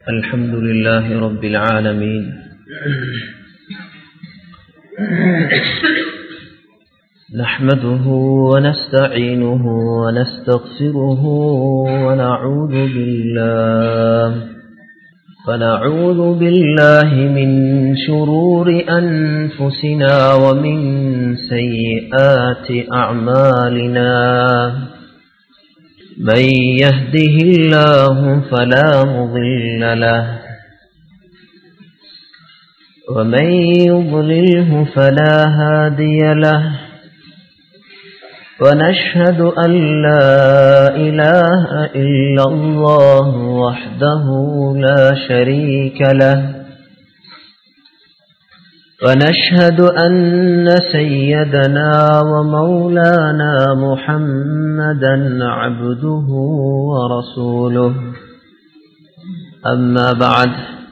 الحمد لله رب العالمين نحمده ونستعينه ونستغفره ونعوذ بالله فنعوذ بالله من شرور أنفسنا ومن سيئات أعمالنا من يهده الله فلا مضل له ومن يضلله فلا هادي له ونشهد أن لا إله إلا الله وحده لا شريك له ونشهد أن سيدنا ومولانا محمدا عبده ورسوله أما بعد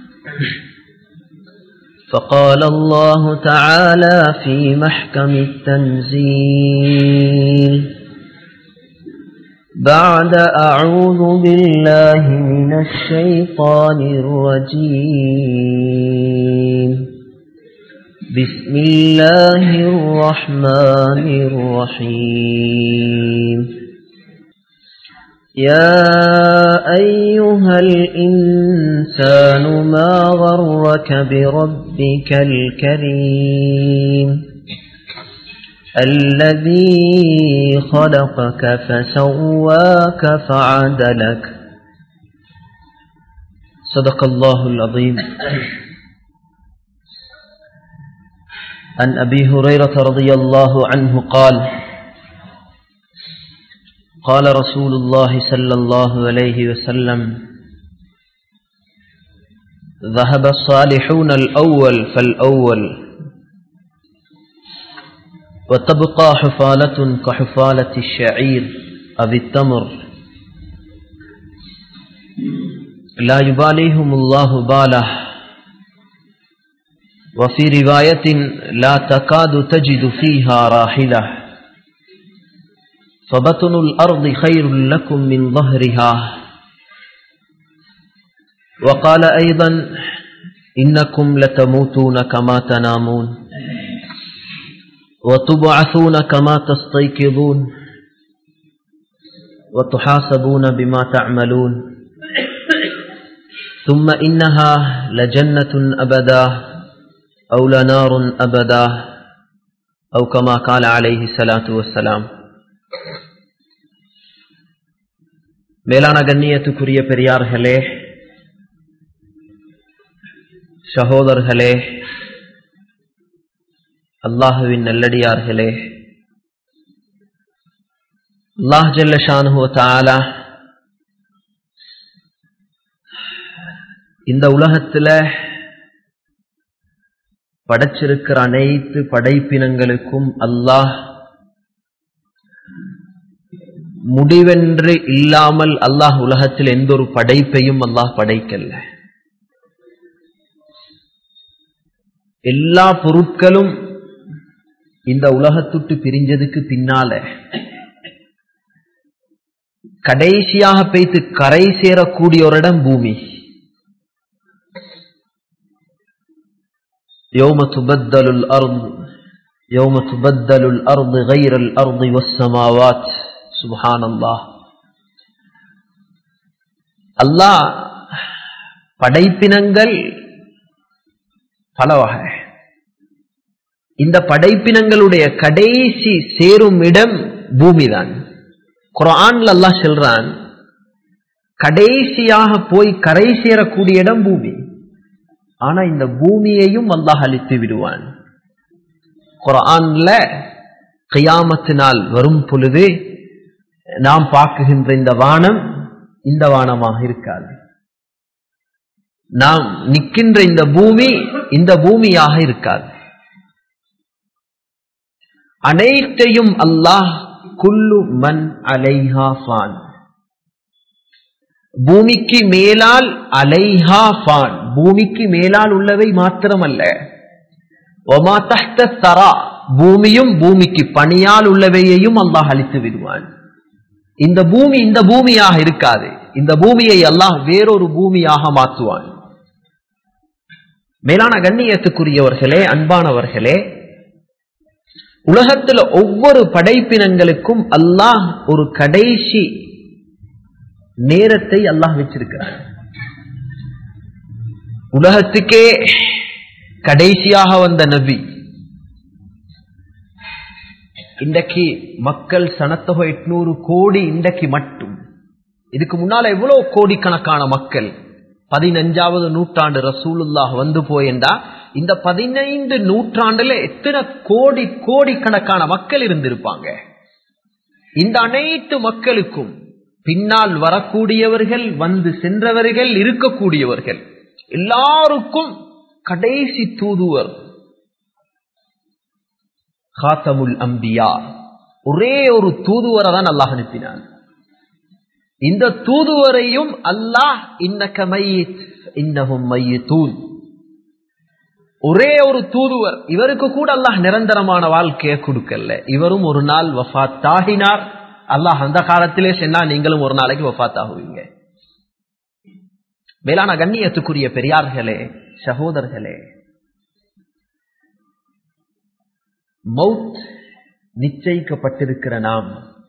فقال الله تعالى في محكم التنزيل بعد أعوذ بالله من الشيطان الرجيم بسم الله الرحمن الرحيم يا أيها الإنسان ما غرك بربك الكريم الذي خلقك فسواك فعدلك صدق الله العظيم عن أبي هريرة رضي الله عنه قال قال رسول الله صلى الله عليه وسلم ذهب الصالحون الأول فالأول وتبقى حفالة كحفالة الشعير أو التمر لا يباليهم الله باله وفي رواية لا تكاد تجد فيها راحلة فبطن الأرض خير لكم من ظهرها وقال أيضا إنكم لتموتون كما تنامون وتبعثون كما تستيقظون وتحاسبون بما تعملون ثم إنها لجنة أبدا أو لنار أبدا أو كما قال عليه الصلاة والسلام மேலான கண்ணியத்துக்குரிய பெரியார்களே சகோதரர்களே அல்லாஹுவின் நல்லடியார்களே அல்லாஹ் ஜல்லஷானு தாலா இந்த உலகத்துல படைச்சிருக்கிற அனைத்து படைப்பினங்களுக்கும் அல்லாஹ் முடிவென்று இல்லாமல் அல்லாஹ் உலகத்தில் எந்த ஒரு படைப்பையும் அல்லாஹ் படைக்கல எல்லா பொருட்களும் இந்த உலகத்துட்டு பிரிஞ்சதுக்கு பின்னால கடைசியாக பெய்து கரை சேரக்கூடிய ஒரு இடம் பூமி يوم تبدل الأرض يوم تبدل الأرض غير الأرض والسماوات سبحان الله அல்லாஹ் படைப்பினங்கள் பல வகை இந்த படைப்பினங்களுடைய கடைசி சேரும் இடம் பூமிதான் குரான்ல அல்லாஹ் சொல்றான் கடைசியாக போய் கரை சேரக்கூடிய இடம் பூமி ஆனா இந்த பூமியையும் அல்லாஹ் அழித்து விடுவான் குரான்ல கையாமத்தினால் வரும் பொழுது நாம் பார்க்குகின்ற இந்த வானம் இந்த வானமாக இருக்காது நாம் நிற்கின்ற இந்த பூமி இந்த பூமியாக இருக்காது அனைத்தையும் அல்லாஹ் குல்லு மண் அலைஹாஃபான் பூமிக்கு மேலால் அலைஹா ஃபான் பூமிக்கு மேலால் உள்ளவை மாத்திரமல்ல ஒமா தஹ்த தரா பூமியும் பூமிக்கு பணியால் உள்ளவையையும் அல்லாஹ் அழித்து விடுவான் இந்த பூமி இந்த பூமியாக இருக்காது இந்த பூமியை அல்லாஹ் வேறொரு பூமியாக மாற்றுவான் மேலான கண்ணியத்துக்குரியவர்களே அன்பானவர்களே உலகத்துல ஒவ்வொரு படைப்பினங்களுக்கும் அல்லாஹ் ஒரு கடைசி நேரத்தை அல்லாஹ் வச்சிருக்கிறார் உலகத்துக்கே கடைசியாக வந்த நபி இன்றைக்கு மக்கள் சனத்தொகை எட்நூறு கோடி இன்றைக்கு மட்டும் இதுக்கு முன்னால எவ்வளவு கோடிக்கணக்கான மக்கள் பதினஞ்சாவது நூற்றாண்டு ரசூலுல்லாஹ் வந்து போயண்டா இந்த பதினைந்து நூற்றாண்டுல எத்தனை கோடி கோடிக்கணக்கான மக்கள் இருந்திருப்பாங்க இந்த அனைத்து மக்களுக்கும் பின்னால் வரக்கூடியவர்கள் வந்து சென்றவர்கள் இருக்கக்கூடியவர்கள் எல்லாருக்கும் கடைசி தூதுவர் காத்தமுல் அம்பியா ஒரே ஒரு தூதுவரை தான் அல்லாஹ் அனுப்பினான் இந்த தூதுவரையும் அல்லாஹ் இன்னக்க மையித் இன்னகும் மையத்தூன் ஒரே ஒரு தூதுவர் இவருக்கு கூட அல்லாஹ் நிரந்தரமான வாழ்க்கையை கொடுக்கல இவரும் ஒரு நாள் வஃத் ஆகினார் அல்லாஹ் அந்த காலத்திலே சொன்னா நீங்களும் ஒரு நாளைக்கு வஃத் ஆகுவீங்க மேலான கண்ணியத்துக்குரிய பெரியார்களே சகோதரர்களே மவுத் நிச்சயிக்கப்பட்டிருக்கிற நாம்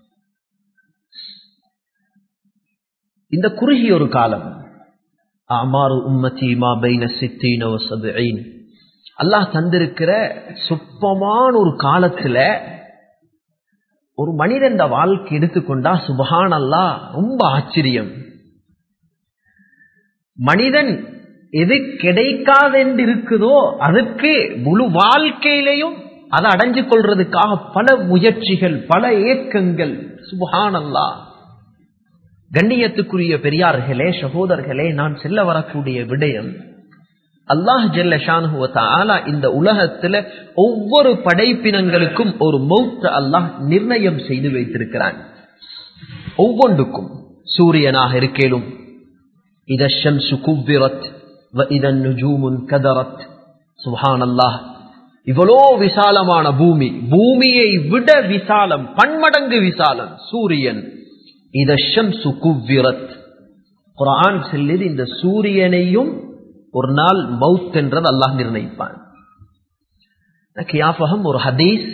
இந்த குறுகிய ஒரு காலம் அமாறு உம்மத்தி மா பைன சித்தீன சதுஐன் அல்லாஹ் தந்திருக்கிற சுப்பமான ஒரு காலத்துல ஒரு மனிதன் வாழ்க்கை எடுத்துக்கொண்டா சுபஹான் அல்லா ரொம்ப ஆச்சரியம் மனிதன் எது கிடைக்காதென்று இருக்குதோ அதுக்கு முழு வாழ்க்கையிலையும் அதை அடைஞ்சு கொள்றதுக்காக பல முயற்சிகள் பல ஏக்கங்கள் சுபஹான் அல்லா கண்ணியத்துக்குரிய பெரியார்களே சகோதரர்களே நான் செல்ல வரக்கூடிய விடயம் அல்லாஹ் ஜெல்லஷானுவத்தாலா இந்த உலகத்துல ஒவ்வொரு படைப்பினங்களுக்கும் ஒரு மௌத்த அல்லாஹ் நிர்ணயம் செய்து வைத்திருக்கிறான் ஒவ்வொன்றுக்கும் சூரியனாக இருக்கேலும் இதஷம் சுகுவிரத் இதன் நுஜூமுன் கதரத் சுஹான் அல்லாஹ் இவ்வளோ விசாலமான பூமி பூமியை விட விசாலம் பன்மடங்கு விசாலம் சூரியன் இதஷம் சுகுவிரத் குரான் செல்லிது இந்த சூரியனையும் ஒரு நாள் மவுத் என்றது அல்லாஹ் நிர்ணயிப்பான் எனக்கு யாபகம் ஒரு ஹதீஸ்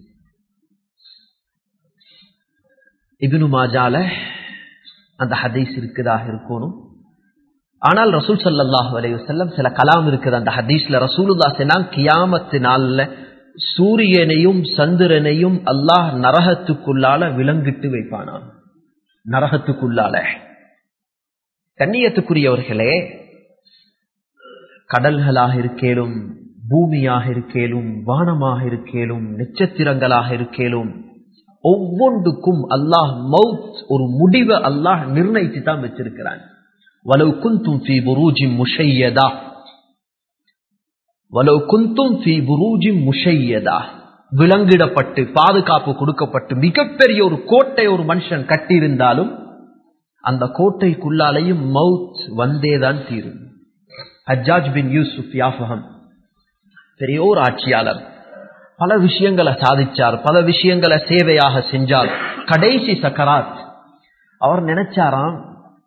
இபினு மாஜால அந்த ஹதீஸ் இருக்குதாக இருக்கணும் ஆனால் ரசூல் சல்லாஹூ அலைய செல்லம் சில கலாம் இருக்குது அந்த ஹதீஸ்ல ரசூலுல்லா சொன்னாங்க கியாமத்து நாள்ல சூரியனையும் சந்திரனையும் அல்லாஹ் நரகத்துக்குள்ளால விலங்கிட்டு வைப்பானான் நரகத்துக்குள்ளால கண்ணியத்துக்குரியவர்களே கடல்களாக இருக்கேலும் பூமியாக இருக்கேலும் வானமாக இருக்கேலும் நட்சத்திரங்களாக இருக்கேலும் ஒவ்வொன்றுக்கும் அல்லாஹ் மவுத் ஒரு முடிவை அல்லாஹ் நிர்ணயித்து தான் வச்சிருக்கிறான் வலவு குந்தும் ஃபி புரூஜி முஷையதா வலவு குந்தும் ஃபி புரூஜி முஷையதா விலங்கிடப்பட்டு பாதுகாப்பு கொடுக்கப்பட்டு மிகப்பெரிய ஒரு கோட்டை ஒரு மனுஷன் கட்டியிருந்தாலும் அந்த கோட்டைக்குள்ளாலையும் மவுத் வந்தேதான் தீரும் ஹஜ்ஜாஜ் பின் யூசுப் யாஃபகம் பெரியோர் ஆட்சியாளர் பல விஷயங்களை சாதிச்சார் பல விஷயங்களை சேவையாக செஞ்சார் கடைசி சக்கராத் அவர் நினைச்சாராம்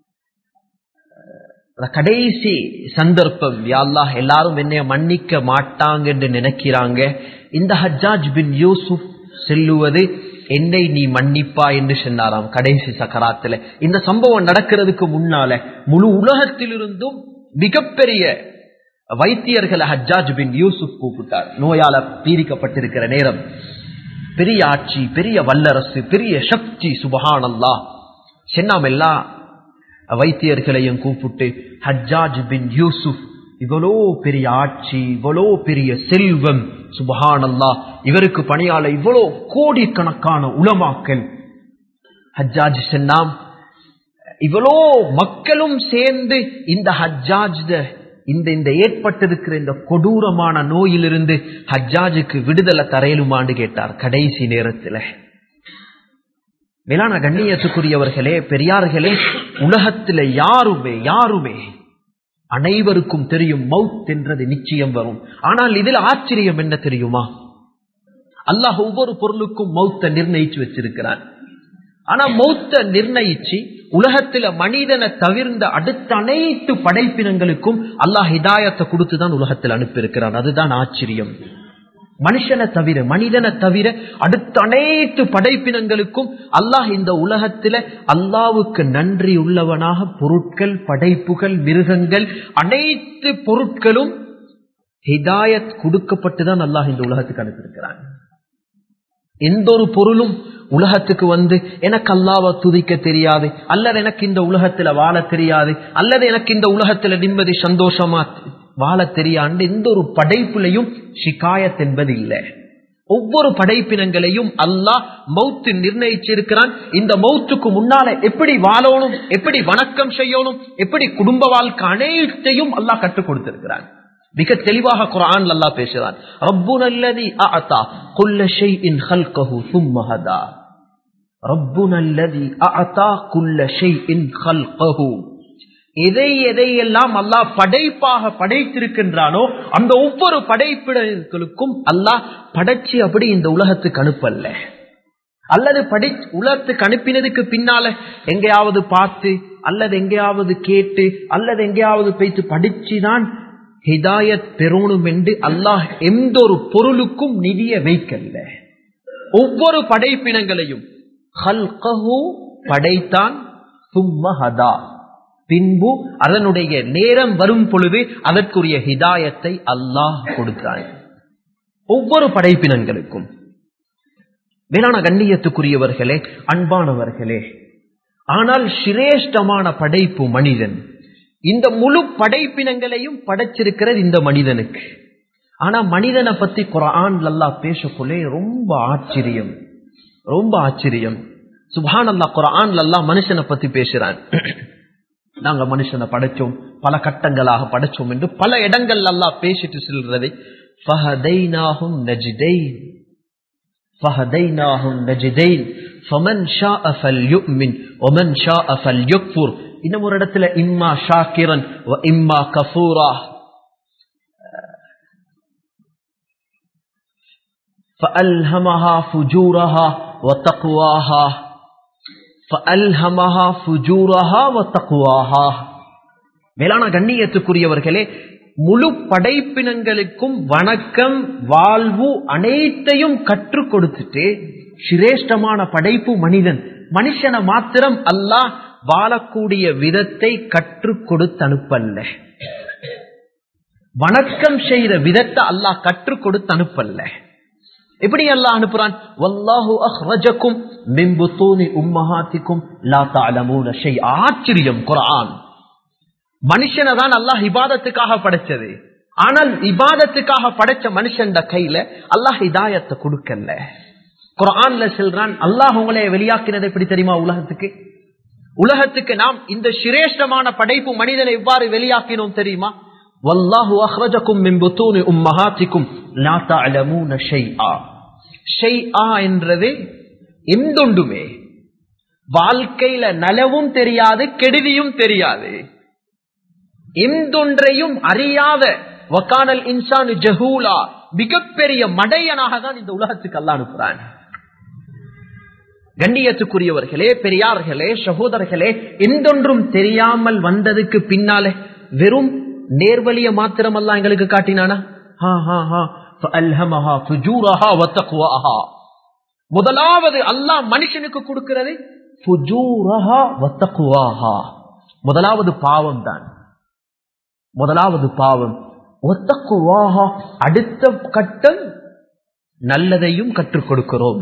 கடைசி சந்தர்ப்பம் யாழ்லாஹ் எல்லாரும் என்னைய மன்னிக்க மாட்டாங்க என்று நினைக்கிறாங்க இந்த ஹஜ்ஜாஜ் பின் யூசுப் செல்லுவது என்னை நீ மன்னிப்பா என்று சொன்னாராம் கடைசி சக்கராத்துல இந்த சம்பவம் நடக்கிறதுக்கு முன்னால முழு உலகத்திலிருந்தும் மிகப்பெரிய வைத்தியர்களை ஹஜ்ஜாஜ் பின் யூசுப் கூப்பிட்டார் நோயால பீடிக்கப்பட்டிருக்கிற நேரம் பெரிய ஆட்சி பெரிய வல்லரசு பெரிய சக்தி சுபஹானல்லா சென்னாம் எல்லா வைத்தியர்களையும் கூப்பிட்டு ஹஜ்ஜாஜ் பின் யூசுப் இவ்வளோ பெரிய ஆட்சி இவ்வளோ பெரிய செல்வம் சுபஹானல்லா இவருக்கு பணியாள இவ்வளோ கோடிக்கணக்கான உலமாக்கல் ஹஜ்ஜாஜ் சென்னாம் இவ்வளோ மக்களும் சேர்ந்து இந்த ஹஜ்ஜாஜ் இந்த இந்த ஏற்பட்டிருக்கிற இந்த கொடூரமான நோயிலிருந்து ஹஜ்ஜாஜுக்கு விடுதலை தரையிலுமாண்டு கேட்டார் கடைசி நேரத்தில் மேலான கண்ணியத்துக்குரியவர்களே பெரியார்களே உலகத்தில் யாருமே யாருமே அனைவருக்கும் தெரியும் மவுத் என்றது நிச்சயம் வரும் ஆனால் இதில் ஆச்சரியம் என்ன தெரியுமா அல்லாஹ் ஒவ்வொரு பொருளுக்கும் மௌத்த நிர்ணயிச்சு வச்சிருக்கிறான் ஆனா மௌத்த நிர்ணயிச்சு உலகத்துல மனிதனை தவிர்ந்த அடுத்த அனைத்து படைப்பினங்களுக்கும் அல்லாஹ் ஹிதாயத்தை கொடுத்துதான் உலகத்தில் அனுப்பியிருக்கிறான் அதுதான் ஆச்சரியம் மனுஷனை தவிர மனிதனை தவிர அடுத்த அனைத்து படைப்பினங்களுக்கும் அல்லாஹ் இந்த உலகத்துல அல்லாவுக்கு நன்றி உள்ளவனாக பொருட்கள் படைப்புகள் மிருகங்கள் அனைத்து பொருட்களும் ஹிதாயத் கொடுக்கப்பட்டுதான் அல்லாஹ் இந்த உலகத்துக்கு அனுப்பியிருக்கிறான் எந்த ஒரு பொருளும் உலகத்துக்கு வந்து எனக்கு அல்லாவை துதிக்க தெரியாது அல்லது எனக்கு இந்த உலகத்துல வாழ தெரியாது அல்லது எனக்கு இந்த உலகத்துல நிம்மதி சந்தோஷமா வாழ தெரியாண்டு எந்த ஒரு படைப்புலையும் ஷிகாயத் என்பது இல்லை ஒவ்வொரு படைப்பினங்களையும் அல்லாஹ் மௌத்து நிர்ணயிச்சிருக்கிறான் இந்த மௌத்துக்கு முன்னால எப்படி வாழணும் எப்படி வணக்கம் செய்யணும் எப்படி குடும்ப வாழ்க்கை அனைத்தையும் அல்லாஹ் கற்றுக் கொடுத்திருக்கிறான் மிக தெளிவாக குரான் அல்லா பேசுறான் ரப்புனல்லதி அஅதா குல்ல ஷைஇன் ஹல்கஹு ثم ஹதா ரப்புனல்லதி அஅதா குல்ல ஷைஇன் ஹல்கஹு எதை எதையெல்லாம் அல்லாஹ் படைப்பாக படைத்திருக்கின்றானோ அந்த ஒவ்வொரு படைப்பிடங்களுக்கும் அல்லாஹ் படைச்சு அப்படி இந்த உலகத்துக்கு அனுப்பல்ல அல்லது படை உலகத்துக்கு அனுப்பினதுக்கு பின்னால எங்கேயாவது பார்த்து அல்லது எங்கேயாவது கேட்டு அல்லது எங்கேயாவது போய்த்து படிச்சுதான் ஹிதாயத் பெறணும் என்று அல்லாஹ் எந்த ஒரு பொருளுக்கும் நிதிய வைக்கல்ல ஒவ்வொரு படைப்பினங்களையும் படைத்தான் சும்மஹதா பின்பு அதனுடைய நேரம் வரும் பொழுது அதற்குரிய ஹிதாயத்தை அல்லாஹ் கொடுத்தான் ஒவ்வொரு படைப்பினங்களுக்கும் வேளாண் கண்ணியத்துக்குரியவர்களே அன்பானவர்களே ஆனால் சிரேஷ்டமான படைப்பு மனிதன் இந்த முழு படைப்பினங்களையும் படைச்சிருக்கிறது இந்த மனிதனுக்கு ஆனா மனிதனை பத்தி குரான் அல்லா பேசக்குள்ளே ரொம்ப ஆச்சரியம் ரொம்ப ஆச்சரியம் சுபான் அல்லா குரான் அல்லா மனுஷனை பத்தி பேசுறான் நாங்க மனுஷனை படைச்சோம் பல கட்டங்களாக படைச்சோம் என்று பல இடங்கள் அல்லா பேசிட்டு செல்றதை ஃபஹதைனாஹும் நஜிதைன் ஃபஹதைனாஹும் நஜிதைன் ஃபமன் ஷாஅ ஃபல்யுமின் வமன் ஷாஅ ஃபல்யுக்ஃபுர் இன்னும் ஒரு இடத்துல இம்மா ஷாக்கிரன் இம்மா கஃபூரா فألهمها فجورها وتقواها فألهمها فجورها وتقواها மேலான கண்ணியத்துக்குரியவர்களே முழு படைப்பினங்களுக்கும் வணக்கம் வாழ்வு அனைத்தையும் கற்றுக் கொடுத்துட்டு சிரேஷ்டமான படைப்பு மனிதன் மனுஷனை மாத்திரம் அல்லாஹ் வாழக்கூடிய விதத்தை கற்றுக் கொடுத்து அனுப்பல்ல வணக்கம் செய்த விதத்தை அல்லாஹ் கற்றுக் கொடுத்து அனுப்பல்ல எப்படி அல்லாஹ் அனுப்புறான் வல்லாஹு அஹ்ரஜக்கும் மின் புத்தூனி உம்மஹாத்திக்கும் லா தஅலமூன ஷை ஆச்சரியம் குர்ஆன் மனுஷனை தான் அல்லாஹ் இபாதத்துக்காக படைச்சது ஆனால் இபாதத்துக்காக படைச்ச மனுஷன் கையில அல்லாஹ் இதாயத்தை கொடுக்கல குரான்ல செல்றான் அல்லாஹ் உங்களை வெளியாக்கினது எப்படி தெரியுமா உலகத்துக்கு உலகத்துக்கு நாம் இந்த சிரேஷ்டமான படைப்பு மனிதனை எவ்வாறு வெளியாக்கினோம் தெரியுமா வல்லாஹு அஹ்ரஜக்கும் மின் புத்தூனி உம்மஹாத்திக்கும் லா தஅலமூன ஷைஆ ஷைஆ என்றது எந்தொண்டுமே வாழ்க்கையில நலவும் தெரியாது கெடுதியும் தெரியாது எந்தொன்றையும் அறியாத வக்கானல் இன்சானு ஜஹூலா மிகப்பெரிய மடையனாக தான் இந்த உலகத்துக்கு அல்ல அனுப்புறான் கண்ணியத்துக்குரியவர்களே பெரியார்களே சகோதரர்களே எந்தொன்றும் தெரியாமல் வந்ததுக்கு பின்னாலே வெறும் நேர்வழிய மாத்திரமல்ல எங்களுக்கு காட்டினானா முதலாவது அல்லாஹ் மனுஷனுக்கு கொடுக்கிறது முதலாவது பாவம் தான் முதலாவது பாவம் ஒத்தக்குவாக அடுத்த கட்டம் நல்லதையும் கற்றுக் கொடுக்கிறோம்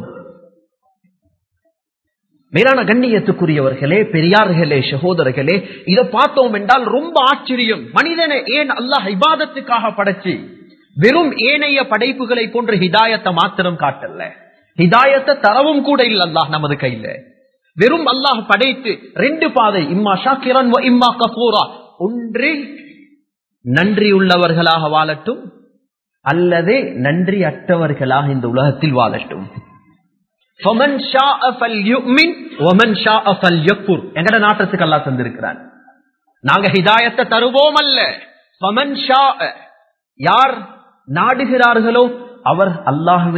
மேலான கண்ணியத்துக்குரியவர்களே பெரியார்களே சகோதரர்களே இதை பார்த்தோம் என்றால் ரொம்ப ஆச்சரியம் மனிதனை ஏன் அல்லாஹ் இபாதத்துக்காக படைச்சு வெறும் ஏனைய படைப்புகளை போன்ற ஹிதாயத்தை மாத்திரம் காட்டல ஹிதாயத்தை தரவும் கூட இல்லை அல்லாஹ் நமது கையில வெறும் அல்லாஹ் படைத்து ரெண்டு பாதை இம்மா ஷாக்கிரன் இம்மா கபூரா ஒன்று நன்றி உள்ளவர்களாக வாழட்டும் அல்லது நன்றி அற்றவர்களாக இந்த உலகத்தில் வாழட்டும் எங்கட நாட்டத்துக்கு அல்லா தந்திருக்கிறான் நாங்க ஹிதாயத்தை தருவோம் அல்ல யார் நாடுகிறார்களோ அவர் அல்லாஹுவை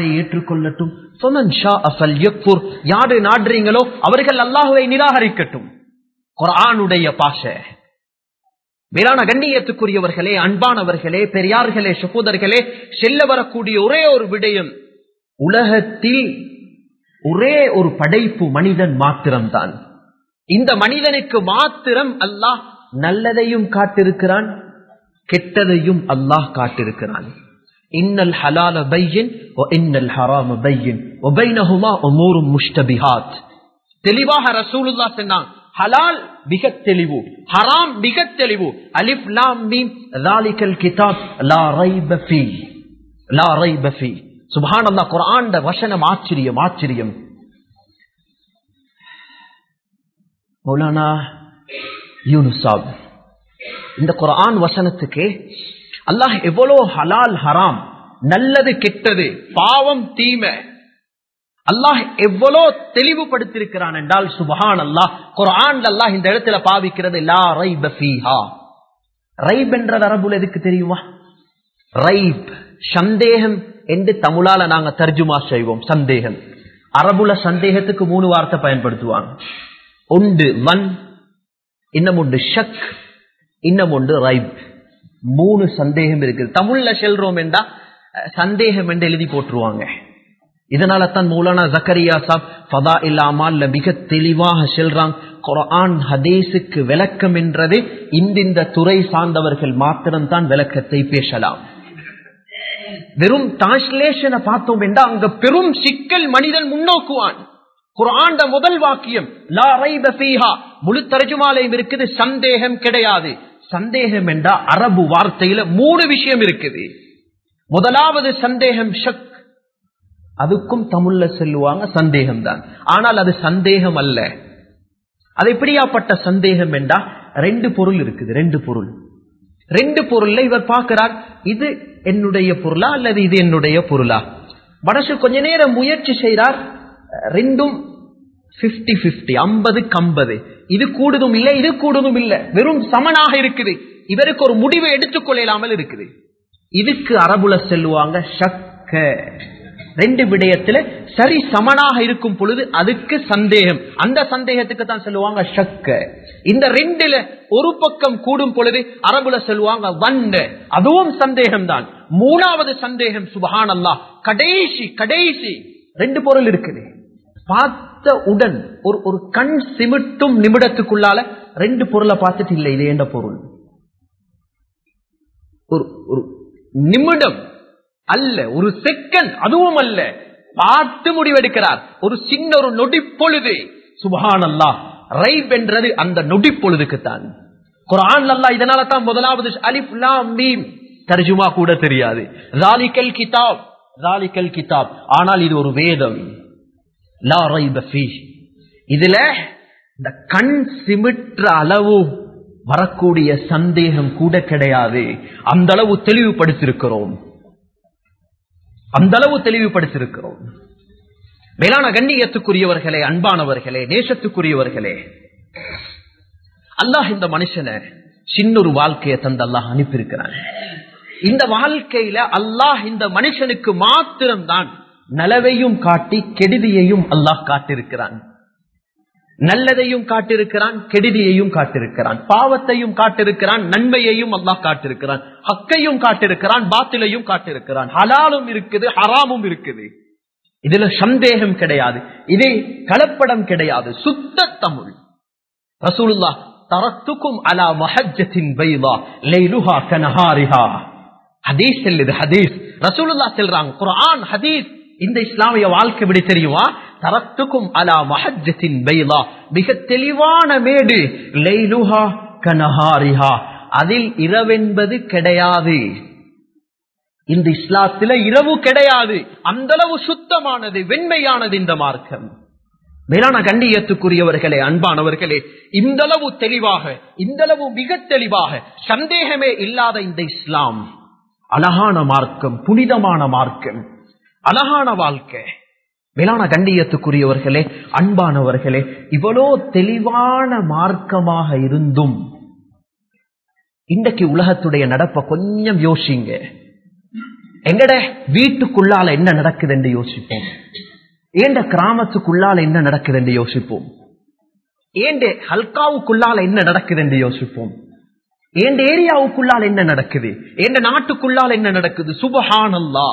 ஏற்றுக்கொள்ளட்டும் யாரு நாடுறீங்களோ அவர்கள் அல்லாஹுவை நிராகரிக்கட்டும் குரானுடைய பாஷை மேலான கண்ணியத்துக்குரியவர்களே அன்பானவர்களே பெரியார்களே சகோதரர்களே செல்ல வரக்கூடிய ஒரே ஒரு விடயம் உலகத்தில் ஒரே ஒரு படைப்பு மனிதன் மாத்திரம்தான் இந்த மனிதனுக்கு மாத்திரம் அல்லாஹ் நல்லதையும் காட்டிருக்கிறான் கெட்டதையும் அல்லாஹ் காட்டிருக்கிறான் இன்னல் ஹலால பையின் இன்னல் ஹராம பையின் ஒபைனஹுமா ஒமூரும் முஷ்டபிஹாத் தெளிவாக ரசூலுல்லா சொன்னான் ஹலால் மிக தெளிவு ஹராம் மிக தெளிவு அலிப் லாம் மீம் ذلك கிதாப் லா ரைப ஃபீ லா ரைப ஃபீ சுப்ஹானல்லாஹ் குர்ஆன்ட வசனம் ஆச்சரியம் ஆச்சரியம் மௌலானா யூனுசாப் இந்த குர்ஆன் வசனத்துக்கு அல்லாஹ் எவ்வளவு ஹலால் ஹராம் நல்லது கெட்டது பாவம் தீமை அல்லாஹ் எவ்வளோ தெளிவுபடுத்திருக்கிறான் என்றால் சுபஹான் அல்லாஹ் குரான் அல்லாஹ் இந்த இடத்துல பாவிக்கிறது லா ரைப ஃபீஹா ரைப் என்றது அரபுல எதுக்கு தெரியுமா ரைப் சந்தேகம் என்று தமிழால நாங்க தர்ஜுமா செய்வோம் சந்தேகம் அரபுல சந்தேகத்துக்கு மூணு வார்த்தை பயன்படுத்துவாங்க ஒன்று வன் இன்னும் ஒன்று ஷக் இன்னும் ஒன்று ரைப் மூணு சந்தேகம் இருக்குது தமிழ்ல செல்றோம் என்றா சந்தேகம் என்று எழுதி போட்டுருவாங்க இதனால தான் மௌலானா ஜக்கரியா சாப் ஃபதா இல்லாமல் மிக தெளிவாக செல்றாங்க குரான் ஹதீஸுக்கு விளக்கம் என்றது இந்திந்த துறை சார்ந்தவர்கள் மாத்திரம்தான் விளக்கத்தை பேசலாம் வெறும் டிரான்ஸ்லேஷனை பார்த்தோம் என்றா அங்க பெரும் சிக்கல் மனிதன் முன்னோக்குவான் குரான் முதல் வாக்கியம் லா ரைப ஃபீஹா முழு தர்ஜுமாலையும் இருக்குது சந்தேகம் கிடையாது சந்தேகம் என்றா அரபு வார்த்தையில மூணு விஷயம் இருக்குது முதலாவது சந்தேகம் ஷக் அதுக்கும் தமிழ்ல சொல்லுவாங்க சந்தேகம் தான் ஆனால் அது சந்தேகம் அல்ல அது எப்படியாப்பட்ட சந்தேகம் என்றா ரெண்டு பொருள் இருக்குது ரெண்டு பொருள் ரெண்டு பொருள்ல இவர் பார்க்கிறார் இது என்னுடைய பொருளா அல்லது இது என்னுடைய பொருளா மனசு கொஞ்ச நேரம் முயற்சி செய்கிறார் ரெண்டும் பிப்டி பிப்டி ஐம்பது கம்பது இது கூடுதும் இல்லை இது கூடுதும் இல்லை வெறும் சமனாக இருக்குது இவருக்கு ஒரு முடிவை எடுத்துக்கொள்ளாமல் இருக்குது இதுக்கு அரபுல செல்லுவாங்க ஷக்க ரெண்டு விடயத்துல சரி சமனாக இருக்கும் பொழுது அதுக்கு சந்தேகம் அந்த சந்தேகத்துக்கு தான் சொல்லுவாங்க ஷக்க இந்த ரெண்டுல ஒரு பக்கம் கூடும் பொழுது அரபுல சொல்லுவாங்க வண்ட அதுவும் சந்தேகம் தான் மூணாவது சந்தேகம் சுபஹான் அல்லா கடைசி கடைசி ரெண்டு பொருள் இருக்குது பார்த்த உடன் ஒரு ஒரு கண் சிமிட்டும் நிமிடத்துக்குள்ளால ரெண்டு பொருளை பார்த்துட்டு இல்லை இது ஏண்ட பொருள் ஒரு ஒரு நிமிடம் அல்ல ஒரு செகண்ட் அதுவும் அல்ல பார்த்து முடிவெடுக்கிறார் ஒரு சின்ன ஒரு நொடி பொழுது சுபஹான் அல்லா ரைப் என்றது அந்த நொடி பொழுதுக்குத்தான் குரான் அல்லா இதனால தான் முதலாவது அலிப் லாம் மீம் தர்ஜுமா கூட தெரியாது ராலிக்கல் கிதாப் ராலிக்கல் கிதாப் ஆனால் இது ஒரு வேதம் லா ரைப ஃபீ இதுல இந்த கண் சிமிற்ற அளவு வரக்கூடிய சந்தேகம் கூட கிடையாது அந்த அளவு தெளிவுபடுத்திருக்கிறோம் அந்த அளவு தெளிவுபடுத்திருக்கிறோம் மேலான கண்ணியத்துக்குரியவர்களே அன்பானவர்களே நேசத்துக்குரியவர்களே அல்லாஹ் இந்த மனுஷனை சின்ன ஒரு வாழ்க்கையை தந்து அல்லாஹ் அனுப்பியிருக்கிறான் இந்த வாழ்க்கையில அல்லாஹ் இந்த மனுஷனுக்கு மாத்திரம்தான் நலவையும் காட்டி கெடுதியையும் அல்லாஹ் காட்டிருக்கிறான் நல்லதையும் காட்டிருக்கிறான் கெடுதியையும் காட்டிருக்கிறான் பாவத்தையும் காட்டிருக்கிறான் நன்மையையும் அல்லாஹ் காட்டிருக்கிறான் ஹக்கையும் காட்டிருக்கிறான் பாத்திலையும் காட்டிருக்கிறான் ஹலாலும் இருக்குது ஹராமும் இருக்குது இதுல சந்தேகம் கிடையாது இது கலப்படம் கிடையாது சுத்த தமிழ் ரசூலுல்லா தரத்துக்கும் அலா மஹஜத்தின் பைதா லைலுஹா கனஹாரிஹா ஹதீஸ் செல்லுது ஹதீஸ் ரசூலுல்லா செல்றாங்க குர்ஆன் ஹதீஸ் இந்த இஸ்லாமிய வாழ்க்கை எப்படி தெரியுமா தரத்துக்கும் அலா மஹஜத்தின் பைலா மிக தெளிவான மேடு லைலுஹா கனஹாரிஹா அதில் இரவென்பது கிடையாது இந்த இஸ்லாத்தில இரவு கிடையாது அந்த அளவு சுத்தமானது வெண்மையானது இந்த மார்க்கம் மேலான கண்ணியத்துக்குரியவர்களே அன்பானவர்களே இந்த அளவு தெளிவாக இந்த அளவு மிக தெளிவாக சந்தேகமே இல்லாத இந்த இஸ்லாம் அழகான மார்க்கம் புனிதமான மார்க்கம் அழகான வாழ்க்கை மேலான கண்டியத்துக்குரியவர்களே அன்பானவர்களே இவ்வளோ தெளிவான மார்க்கமாக இருந்தும் இன்றைக்கு உலகத்துடைய நடப்ப கொஞ்சம் யோசிங்க எங்கட வீட்டுக்குள்ளால என்ன நடக்குது என்று யோசிப்போம் ஏண்ட கிராமத்துக்குள்ளால என்ன நடக்குது என்று யோசிப்போம் ஏண்டே ஹல்காவுக்குள்ளால என்ன நடக்குது என்று யோசிப்போம் ஏண்ட ஏரியாவுக்குள்ளால் என்ன நடக்குது எந்த நாட்டுக்குள்ளால் என்ன நடக்குது சுபஹானல்லா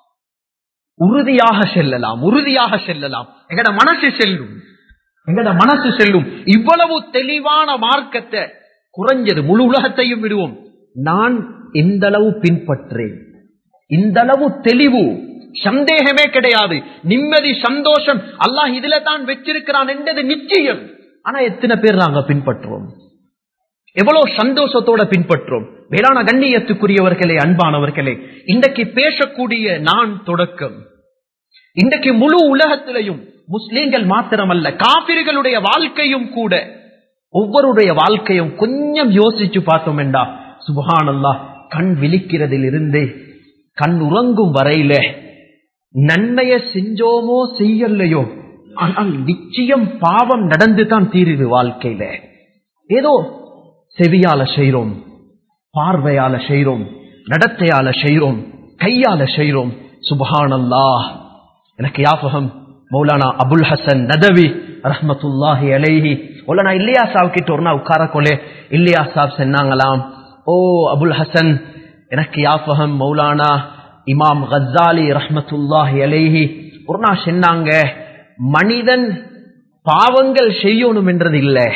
உறுதியாக செல்லலாம் உறுதியாக செல்லலாம் எங்கட மனசு செல்லும் எங்கட மனசு செல்லும் இவ்வளவு தெளிவான மார்க்கத்தை குறைஞ்சது முழு உலகத்தையும் விடுவோம் நான் எந்த அளவு பின்பற்றேன் இந்த அளவு தெளிவு சந்தேகமே கிடையாது நிம்மதி சந்தோஷம் அல்லாஹ் இதுல தான் வச்சிருக்கிறான் என்றது நிச்சயம் ஆனா எத்தனை பேர் நாங்க பின்பற்றுவோம் எவ்வளவு சந்தோஷத்தோட பின்பற்றோம் வேளாண் கண்ணியத்துக்குரியவர்களே அன்பானவர்களே இன்றைக்கு பேசக்கூடிய நான் தொடக்கம் இன்றைக்கு முழு உலகத்திலையும் முஸ்லீம்கள் மாத்திரமல்ல காபிர்களுடைய வாழ்க்கையும் கூட ஒவ்வொருடைய வாழ்க்கையும் கொஞ்சம் யோசிச்சு பார்த்தோம் என்றா சுபஹானல்லா கண் விழிக்கிறதில் இருந்தே கண் உறங்கும் வரையில நன்மைய செஞ்சோமோ செய்யலையோ ஆனால் நிச்சயம் பாவம் நடந்துதான் தீருது வாழ்க்கையில ஏதோ செவியால செய்றோம் பார்வையால செய்றோம் நடத்தையால செய்றோம் கையால செய்றோம் சுபஹானல்லா எனக்கு யாபகம் மௌலானா அபுல் ஹசன் நதவி ரஹமத்துல்லாஹி அலைஹி மௌலானா இல்லையா சாப் கிட்ட ஒரு நாள் உட்கார கொலே இல்லையா சாப் சொன்னாங்களாம் ஓ அபுல் ஹசன் எனக்கு யாபகம் மௌலானா இமாம் கசாலி ரஹமத்துல்லாஹி அலைஹி ஒரு நாள் சொன்னாங்க மனிதன் பாவங்கள் செய்யணும் என்றது இல்லை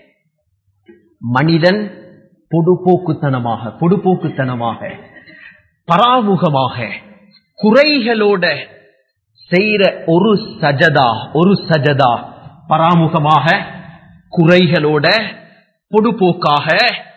மனிதன் பொடுபோக்குத்தனமாக பொடுபோக்குத்தனமாக பராமுகமாக குறைகளோட செய்யற ஒரு சஜதா ஒரு சஜதா பராமுகமாக குறைகளோட பொடுபோக்காக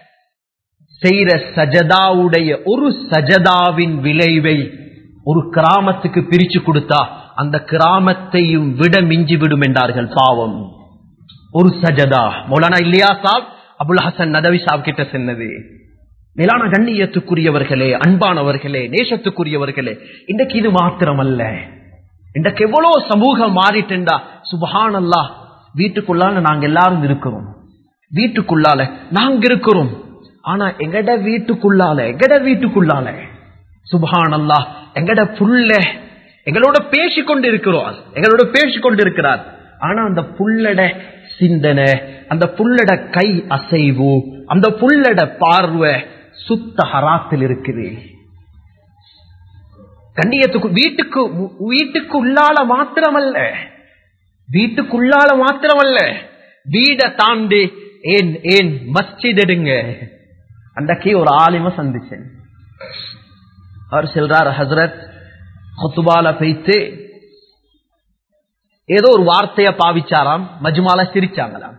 செய்யற சஜதாவுடைய ஒரு சஜதாவின் விளைவை ஒரு கிராமத்துக்கு பிரிச்சு கொடுத்தா அந்த கிராமத்தையும் விட மிஞ்சி விடும் என்றார்கள் பாவம் ஒரு சஜதா மௌலானா இல்லையா சாப் அபுல் ஹசன் நதவி சாப் கிட்ட சொன்னது மேலான கண்ணியத்துக்குரியவர்களே அன்பானவர்களே நேசத்துக்குரியவர்களே இன்றைக்கு இது மாத்திரமல்ல இன்றைக்கு எவ்வளவு சமூகம் மாறிட்டுண்டா சுபஹானல்லா வீட்டுக்குள்ளால நாங்க எல்லாரும் இருக்கிறோம் வீட்டுக்குள்ளால நாங்க இருக்கிறோம் ஆனா எங்கட வீட்டுக்குள்ளால எங்கட வீட்டுக்குள்ளால சுபஹானல்லா எங்கட புள்ள எங்களோட பேசிக்கொண்டு இருக்கிறோம் எங்களோட பேசிக்கொண்டு இருக்கிறார் ஆனா அந்த புள்ளட சிந்தனை அந்த புள்ளட கை அசைவு அந்த புள்ளட பார்வை சுத்த ஹராத்தில் இருக்குது கண்ணியத்துக்கு வீட்டுக்கு வீட்டுக்கு உள்ளால மாத்திரமல்ல வீட்டுக்குள்ளால மாத்திரமல்ல வீட தாண்டி ஏன் ஏன் மஸ்ஜித் எடுங்க அன்றைக்கு ஒரு ஆலிம சந்திச்சேன் அவர் சொல்றார் ஹசரத் ஹொத்துபால பேய்த்து ஏதோ ஒரு வார்த்தைய பாவிச்சாராம் மஜ்மால சிரிச்சாங்களாம்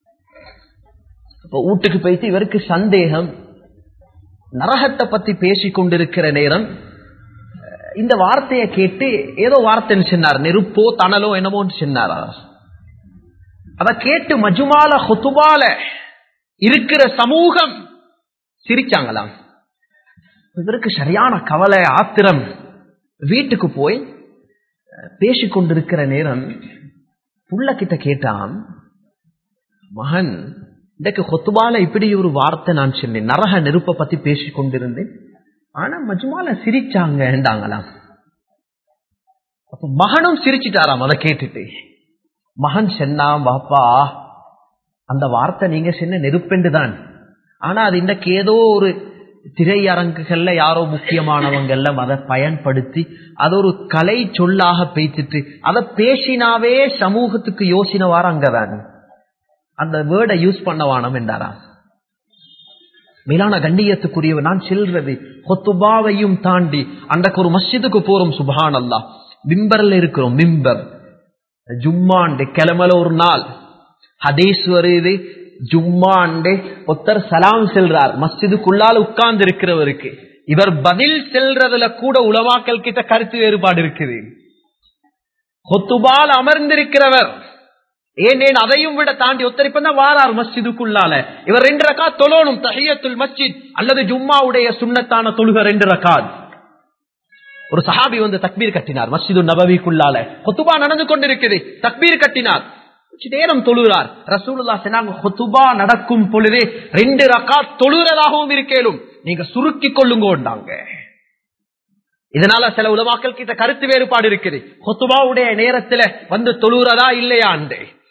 இப்ப வீட்டுக்கு போயிட்டு இவருக்கு சந்தேகம் நரகத்தை பத்தி பேசிக் கொண்டிருக்கிற நேரம் இந்த வார்த்தையை கேட்டு ஏதோ வார்த்தைன்னு சொன்னார் நெருப்போ தணலோ என்னமோன்னு சொன்னாரா அத கேட்டு மஜுமால ஹொத்துபால இருக்கிற சமூகம் சிரிச்சாங்களாம் இவருக்கு சரியான கவலை ஆத்திரம் வீட்டுக்கு போய் பேசிக்கொண்டிருக்கிற நேரம் புள்ள கிட்ட கேட்டான் மகன் இன்றைக்கு கொத்துபால இப்படி ஒரு வார்த்தை நான் சொன்னேன் நரக நெருப்பை பத்தி பேசிக் கொண்டிருந்தேன் ஆனா மஜ்மால சிரிச்சாங்கன்றாங்களாம் அப்ப மகனும் சிரிச்சிட்டாராம் அதை கேட்டுட்டு மகன் சொன்னான் பாப்பா அந்த வார்த்தை நீங்க சொன்ன நெருப்பெண்டு தான் ஆனா அது இன்றைக்கு ஏதோ ஒரு திரையரங்குகள்ல யாரோ முக்கியமானவங்க எல்லாம் அதை பயன்படுத்தி அது ஒரு கலை சொல்லாக பேசிட்டு அதை பேசினாவே சமூகத்துக்கு யோசினவாறு அங்கதான் அந்த வேர்டை யூஸ் பண்ணவானம் என்றாரா மேலான கண்ணியத்துக்குரியவர் நான் செல்றது கொத்துபாவையும் தாண்டி அன்றைக்கு ஒரு மஸ்ஜிதுக்கு போறோம் சுபஹான் அல்லா மிம்பர்ல இருக்கிறோம் மிம்பர் ஜும்மாண்டு கிளம்பல ஒரு நாள் ஹதீஸ் வருது ஜும்மாண்டு ஒருத்தர் சலாம் செல்றார் மஸ்ஜிதுக்குள்ளால உட்கார்ந்து இருக்கிறவருக்கு இவர் பதில் செல்றதுல கூட உலமாக்கல் கிட்ட கருத்து வேறுபாடு இருக்குது கொத்துபால் அமர்ந்திருக்கிறவர் ஏன் ஏன் அதையும் விட தாண்டி ஒத்தரிப்பதான் வாரார் மஸ்ஜிதுக்குள்ளால இவர் ரெண்டு ரக்கா தொழணும் தஹியத்துல் மஸ்ஜித் அல்லது ஜும்மாவுடைய சுண்ணத்தான தொழுக ரெண்டு ரக்காத் ஒரு சஹாபி வந்து தக்பீர் கட்டினார் மஸ்ஜிது நபவிக்குள்ளால கொத்துபா நடந்து கொண்டிருக்குது தக்பீர் கட்டினார் நேரம் தொழுகிறார் ரசூலுல்லா சொன்னாங்க ஹொத்துபா நடக்கும் பொழுதே ரெண்டு ரக்கா தொழுகிறதாகவும் இருக்கேலும் நீங்க சுருக்கி கொள்ளுங்கோண்டாங்க இதனால சில உலமாக்கள் கிட்ட கருத்து வேறுபாடு இருக்குது ஹொத்துபாவுடைய நேரத்துல வந்து தொழுகிறதா இல்லையாண்டு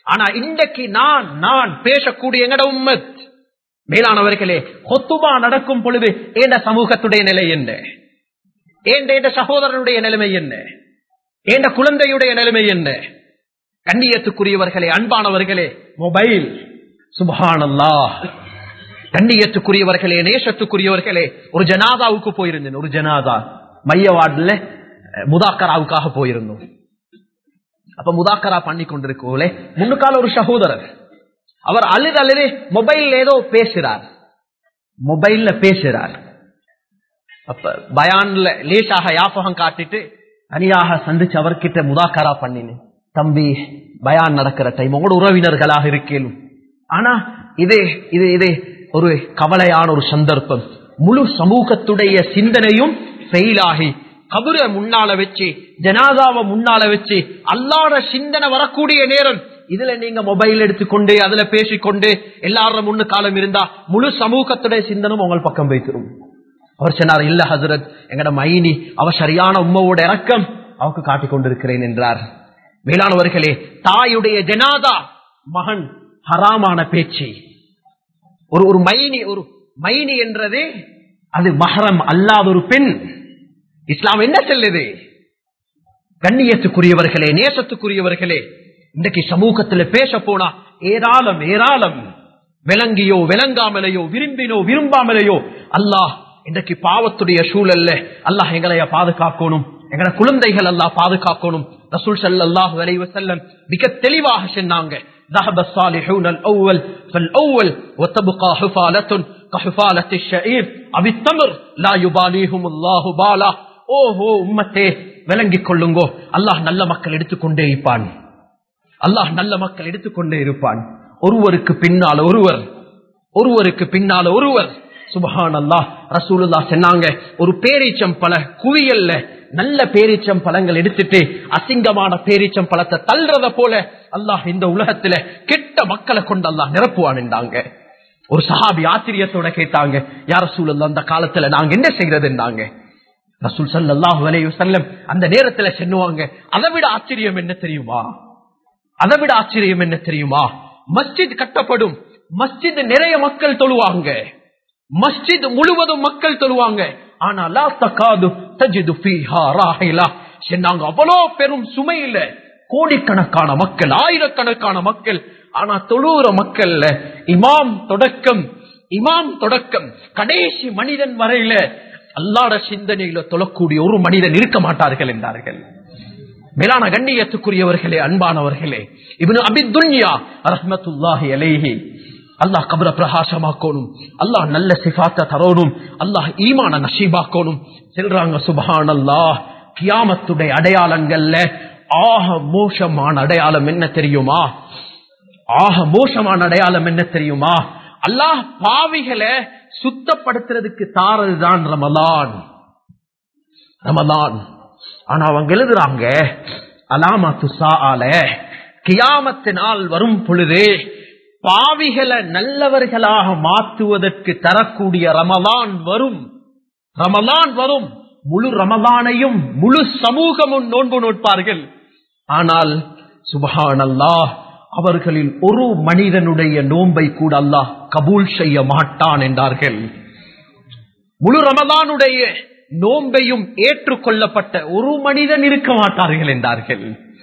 ஆனா இன்றைக்கு நான் நான் பேசக்கூடிய எங்கட உம்மத் மேலானவர்களே கொத்துபா நடக்கும் பொழுது ஏண்ட சமூகத்துடைய நிலை என்ன ஏண்ட ஏண்ட சகோதரனுடைய நிலைமை என்ன ஏண்ட குழந்தையுடைய நிலைமை என்ன கண்ணியத்துக்குரியவர்களே அன்பானவர்களே மொபைல் சுபஹானல்லா கண்ணியத்துக்குரியவர்களே நேசத்துக்குரியவர்களே ஒரு ஜனாதாவுக்கு போயிருந்தேன் ஒரு ஜனாதா மைய வார்டுல முதாக்கராவுக்காக போயிருந்தோம் அப்ப முதாக்கரா பண்ணி கொண்டிருக்கோலே முன்னுக்கால ஒரு சகோதரர் அவர் அழுது அழுது மொபைல் ஏதோ பேசுறார் மொபைல்ல பேசுறார் அப்ப பயான்ல லேசாக யாபகம் காட்டிட்டு தனியாக சந்திச்சு அவர்கிட்ட முதாக்கரா பண்ணினேன் தம்பி பயான் நடக்கிற டைம் உங்களோட உறவினர்களாக இருக்கேனும் ஆனா இது இது இது ஒரு கவலையான ஒரு சந்தர்ப்பம் முழு சமூகத்துடைய சிந்தனையும் ஃபெயிலாகி கபுர முன்னால வச்சு ஜனாதாவை முன்னால வச்சு அல்லாட சிந்தனை வரக்கூடிய நேரம் இதுல நீங்க மொபைல் எடுத்துக்கொண்டு அதுல பேசிக்கொண்டு எல்லாரும் முன்னு காலம் இருந்தா முழு சமூகத்துடைய சிந்தனும் உங்கள் பக்கம் வைத்திரும் அவர் சொன்னார் இல்ல ஹசரத் எங்கட மைனி அவ சரியான உம்மவோட இறக்கம் அவக்கு காட்டிக் கொண்டிருக்கிறேன் என்றார் மேலானவர்களே தாயுடைய ஜனாதா மகன் ஹராமான பேச்சு ஒரு ஒரு மைனி ஒரு மைனி என்றது அது மஹரம் அல்லாத ஒரு பெண் இஸ்லாம் என்ன செல்லுது கண்ணியத்துக்குரியவர்களே நேசத்துக்குரியவர்களே இன்றைக்கு சமூகத்துல பேச போனா ஏராளம் ஏராளம் விளங்கியோ விளங்காமலையோ விரும்பினோ விரும்பாமலையோ அல்லாஹ் இன்றைக்கு பாவத்துடைய சூழல்ல அல்லாஹ் எங்களைய பாதுகாக்கணும் எங்களை குழந்தைகள் அல்லாஹ் பாதுகாக்கணும் ரசூல் சல்லாஹ் வலைவ செல்லம் மிக தெளிவாக சொன்னாங்க ذهب الصالحون الأول فالأول وتبقى حفالة كحفالة الشعير أو التمر لا يباليهم الله بالا ஓஹோ உம்மத்தே விளங்கிக் கொள்ளுங்கோ அல்லாஹ் நல்ல மக்கள் எடுத்துக்கொண்டே இருப்பான் அல்லாஹ் நல்ல மக்கள் எடுத்துக்கொண்டே இருப்பான் ஒருவருக்கு பின்னால் ஒருவர் ஒருவருக்கு பின்னால் ஒருவர் சுபஹான் அல்லாஹ் ரசூலுல்லா சொன்னாங்க ஒரு பேரீச்சம் பல குவியல்ல நல்ல பேரீச்சம் பழங்கள் எடுத்துட்டு அசிங்கமான பேரீச்சம் பழத்தை தள்ளுறத போல அல்லாஹ் இந்த உலகத்துல கெட்ட மக்களை கொண்டு அல்லாஹ் நிரப்புவான் என்றாங்க ஒரு சஹாபி ஆச்சரியத்தோட கேட்டாங்க யார சூழல் அந்த காலத்துல நாங்க என்ன செய்யறதுன்னாங்க ரசூல் சல்லாஹு அலைஹி வஸல்லம் அந்த நேரத்துல சென்னுவாங்க அதை விட ஆச்சரியம் என்ன தெரியுமா அதை விட ஆச்சரியம் என்ன தெரியுமா மஸ்ஜித் கட்டப்படும் மஸ்ஜித் நிறைய மக்கள் தொழுவாங்க மஸ்ஜித் முழுவதும் மக்கள் தொழுவாங்க ஆனா லா தகாது தஜிது ஃபீஹா ராஹிலா சொன்னாங்க அவ்வளோ பெரும் சுமையில கோடிக்கணக்கான மக்கள் ஆயிரக்கணக்கான மக்கள் ஆனா தொழுகிற மக்கள்ல இமாம் தொடக்கம் இமாம் தொடக்கம் கடைசி மனிதன் வரையில அல்லாட சிந்தனையில தொழக்கூடிய ஒரு மனிதன் இருக்க மாட்டார்கள் என்றார்கள் மேலான கண்ணியத்துக்குரியவர்களே அன்பானவர்களே இவனு அபிதுன்யா ரஹ்மத்துல்லாஹி அலைஹி அல்லாஹ் கபர பிரகாசமாக்கணும் அல்லாஹ் நல்ல சிபாத்த தரணும் அல்லாஹ் ஈமான நசீபாக்கணும் செல்றாங்க சுபஹான் அல்லாஹ் கியாமத்துடைய அடையாளங்கள்ல ஆக மோசமான அடையாளம் என்ன தெரியுமா ஆக மோசமான அடையாளம் என்ன தெரியுமா அல்லாஹ் பாவிகளை சுத்தப்படுத்துறதுக்கு தாரதுதான் ரமலான் ரமலான் ஆனா அவங்க எழுதுறாங்க அலாமா துசால கியாமத்தினால் வரும் பொழுது பாவிகளை நல்லவர்களாக மாற்றுவதற்கு தரக்கூடிய ரமலான் வரும் ரமலான் வரும் முழு ரமலானையும் முழு சமூகமும் நோன்பு நோட்பார்கள் ஆனால் சுபஹான் அல்லாஹ் அவர்களில் ஒரு மனிதனுடைய நோன்பை கூட அல்லாஹ் கபூல் செய்ய மாட்டான் என்றார்கள் முழு ரமதானுடைய நோன்பையும் ஏற்றுக்கொள்ளப்பட்ட ஒரு மனிதன் இருக்க மாட்டார்கள் என்றார்கள்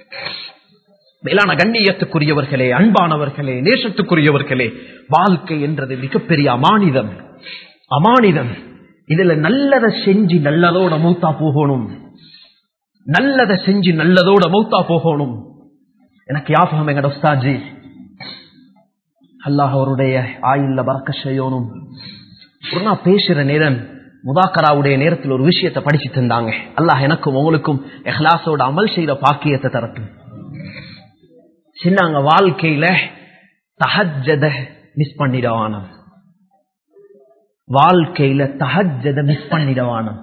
மேலான கண்ணியத்துக்குரியவர்களே அன்பானவர்களே நேசத்துக்குரியவர்களே வாழ்க்கை என்றது மிகப்பெரிய அமானிதம் அமானிதம் இதுல நல்லதை செஞ்சு நல்லதோட மௌத்தா போகணும் நல்லதை செஞ்சு நல்லதோட மௌத்தா போகணும் எனக்கு யாபகம் எங்கட உஸ்தாஜி அல்லாஹ் அவருடைய ஆயுள்ல பறக்க செய்யணும் ஒரு நாள் பேசுற நேரம் முதாக்கராவுடைய நேரத்தில் ஒரு விஷயத்தை படிச்சுட்டு இருந்தாங்க அல்லாஹ் எனக்கும் உங்களுக்கும் எஹ்லாசோட அமல் செய்த பாக்கியத்தை தரட்டும் சின்னாங்க வாழ்க்கையில தஹஜத மிஸ் பண்ணிடவானம் வாழ்க்கையில தஹஜத மிஸ் பண்ணிடவானம்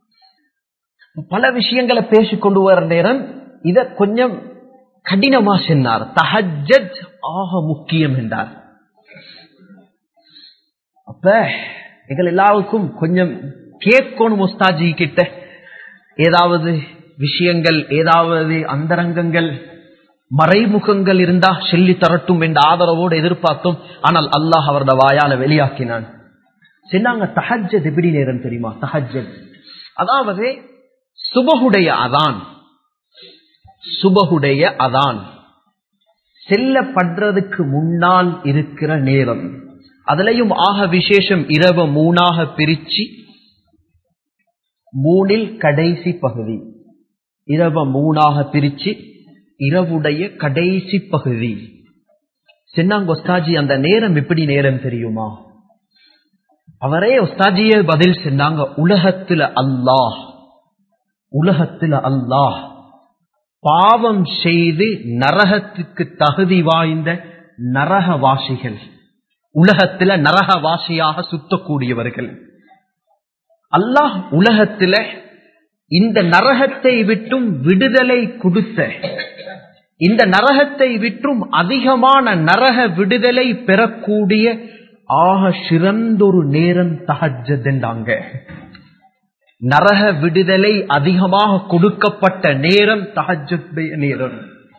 பல விஷயங்களை பேசிக்கொண்டு வர நேரம் இத கொஞ்சம் கடினமா சொன்னார் தஹஜத் ஆக முக்கியம் என்றார் அப்ப எங்கள் எல்லாருக்கும் கொஞ்சம் கேட்கணும் முஸ்தாஜி கிட்ட ஏதாவது விஷயங்கள் ஏதாவது அந்தரங்கங்கள் மறைமுகங்கள் இருந்தா சொல்லி தரட்டும் என்ற ஆதரவோடு எதிர்பார்த்தோம் ஆனால் அல்லாஹ் அவரது வாயால வெளியாக்கினான் சொன்னாங்க தஹஜத் எப்படி நேரம் தெரியுமா தஹஜத் அதாவது சுபகுடைய அதான் சுபகுடைய அதான் செல்லப்படுறதுக்கு முன்னால் இருக்கிற நேரம் அதுலயும் ஆக விசேஷம் இரவு மூணாக பிரிச்சு மூணில் கடைசி பகுதி இரவு மூணாக பிரிச்சு இரவுடைய கடைசி பகுதி சின்னாங்க ஒஸ்தாஜி அந்த நேரம் எப்படி நேரம் தெரியுமா அவரே ஒஸ்தாஜியே பதில் சொன்னாங்க உலகத்துல அல்லாஹ் உலகத்துல அல்லாஹ் பாவம் செய்து நரகத்துக்கு தகுதி வாய்ந்த நரகவாசிகள் உலகத்துல நரகவாசியாக சுத்தக்கூடியவர்கள் அல்லாஹ் உலகத்துல இந்த நரகத்தை விட்டும் விடுதலை கொடுத்த இந்த நரகத்தை விற்றும் அதிகமான நரக விடுதலை பெறக்கூடிய ஆக சிறந்தொரு நேரம் தகஜதுண்டாங்க நரக விடுதலை அதிகமாக கொடுக்கப்பட்ட நேரம் தகஜுடைய நேரம்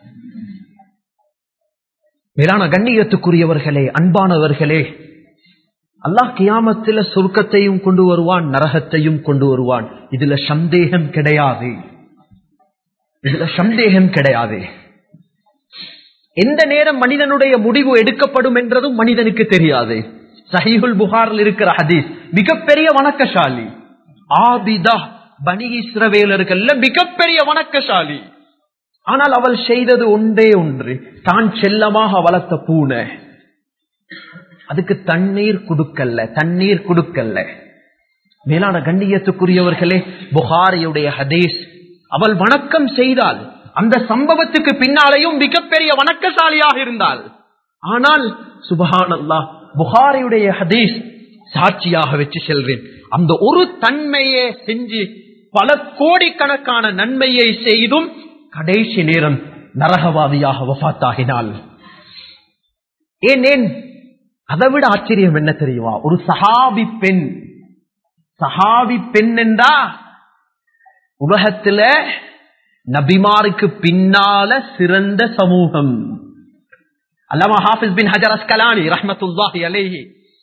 மேலான கண்ணியத்துக்குரியவர்களே அன்பானவர்களே அல்லாஹ் கியாமத்தில சொர்க்கத்தையும் கொண்டு வருவான் நரகத்தையும் கொண்டு வருவான் இதுல சந்தேகம் கிடையாது இதுல சந்தேகம் கிடையாது எந்த நேரம் மனிதனுடைய முடிவு எடுக்கப்படும் என்றதும் மனிதனுக்கு தெரியாது சஹீஹுல் புகாரில் இருக்கிற ஹதீஸ் மிகப்பெரிய வணக்கசாலி ஆபிதா பனி இஸ்ரவேலர்கள்ல மிகப்பெரிய வணக்கசாலி ஆனால் அவள் செய்தது ஒன்றே ஒன்று தான் செல்லமாக வளர்த்த பூனை அதுக்கு தண்ணீர் கொடுக்கல்ல தண்ணீர் கொடுக்கல்ல மேலான கண்ணியத்துக்குரியவர்களே புகாரியுடைய ஹதீஸ் அவள் வணக்கம் செய்தால் அந்த சம்பவத்துக்கு பின்னாலேயும் மிகப்பெரிய வணக்கசாலியாக இருந்தாள் ஆனால் சுபஹான் அல்லா புகாரியுடைய ஹதீஸ் சாட்சியாக வச்சு செல்வேன் அந்த ஒரு தன்மையை செஞ்சு பல கோடிக்கணக்கான நன்மையை செய்தும் கடைசி நேரம் நரகவாதியாக வஃத்தாகினாள் ஏன் ஏன் அதை விட ஆச்சரியம் என்ன தெரியுமா ஒரு சஹாபி பெண் சஹாபி பெண் என்றா உலகத்துல நபிமாருக்கு பின்னால சிறந்த சமூகம் அல்லாமா ஹாஃபிஸ் பின் ஹஜர் அஸ்கலானி ரஹமத்துல்லாஹி அலேஹி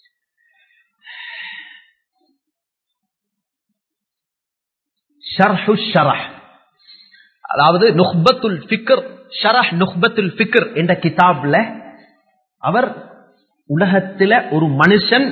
ஷர்ஹு ஷரஹ் அதாவது நுஹ்பத்துல் ஃபிக்ர் ஷரஹ் நுஹ்பத்துல் ஃபிக்ர் என்ற கிதாப்ல அவர் உலகத்துல ஒரு மனுஷன்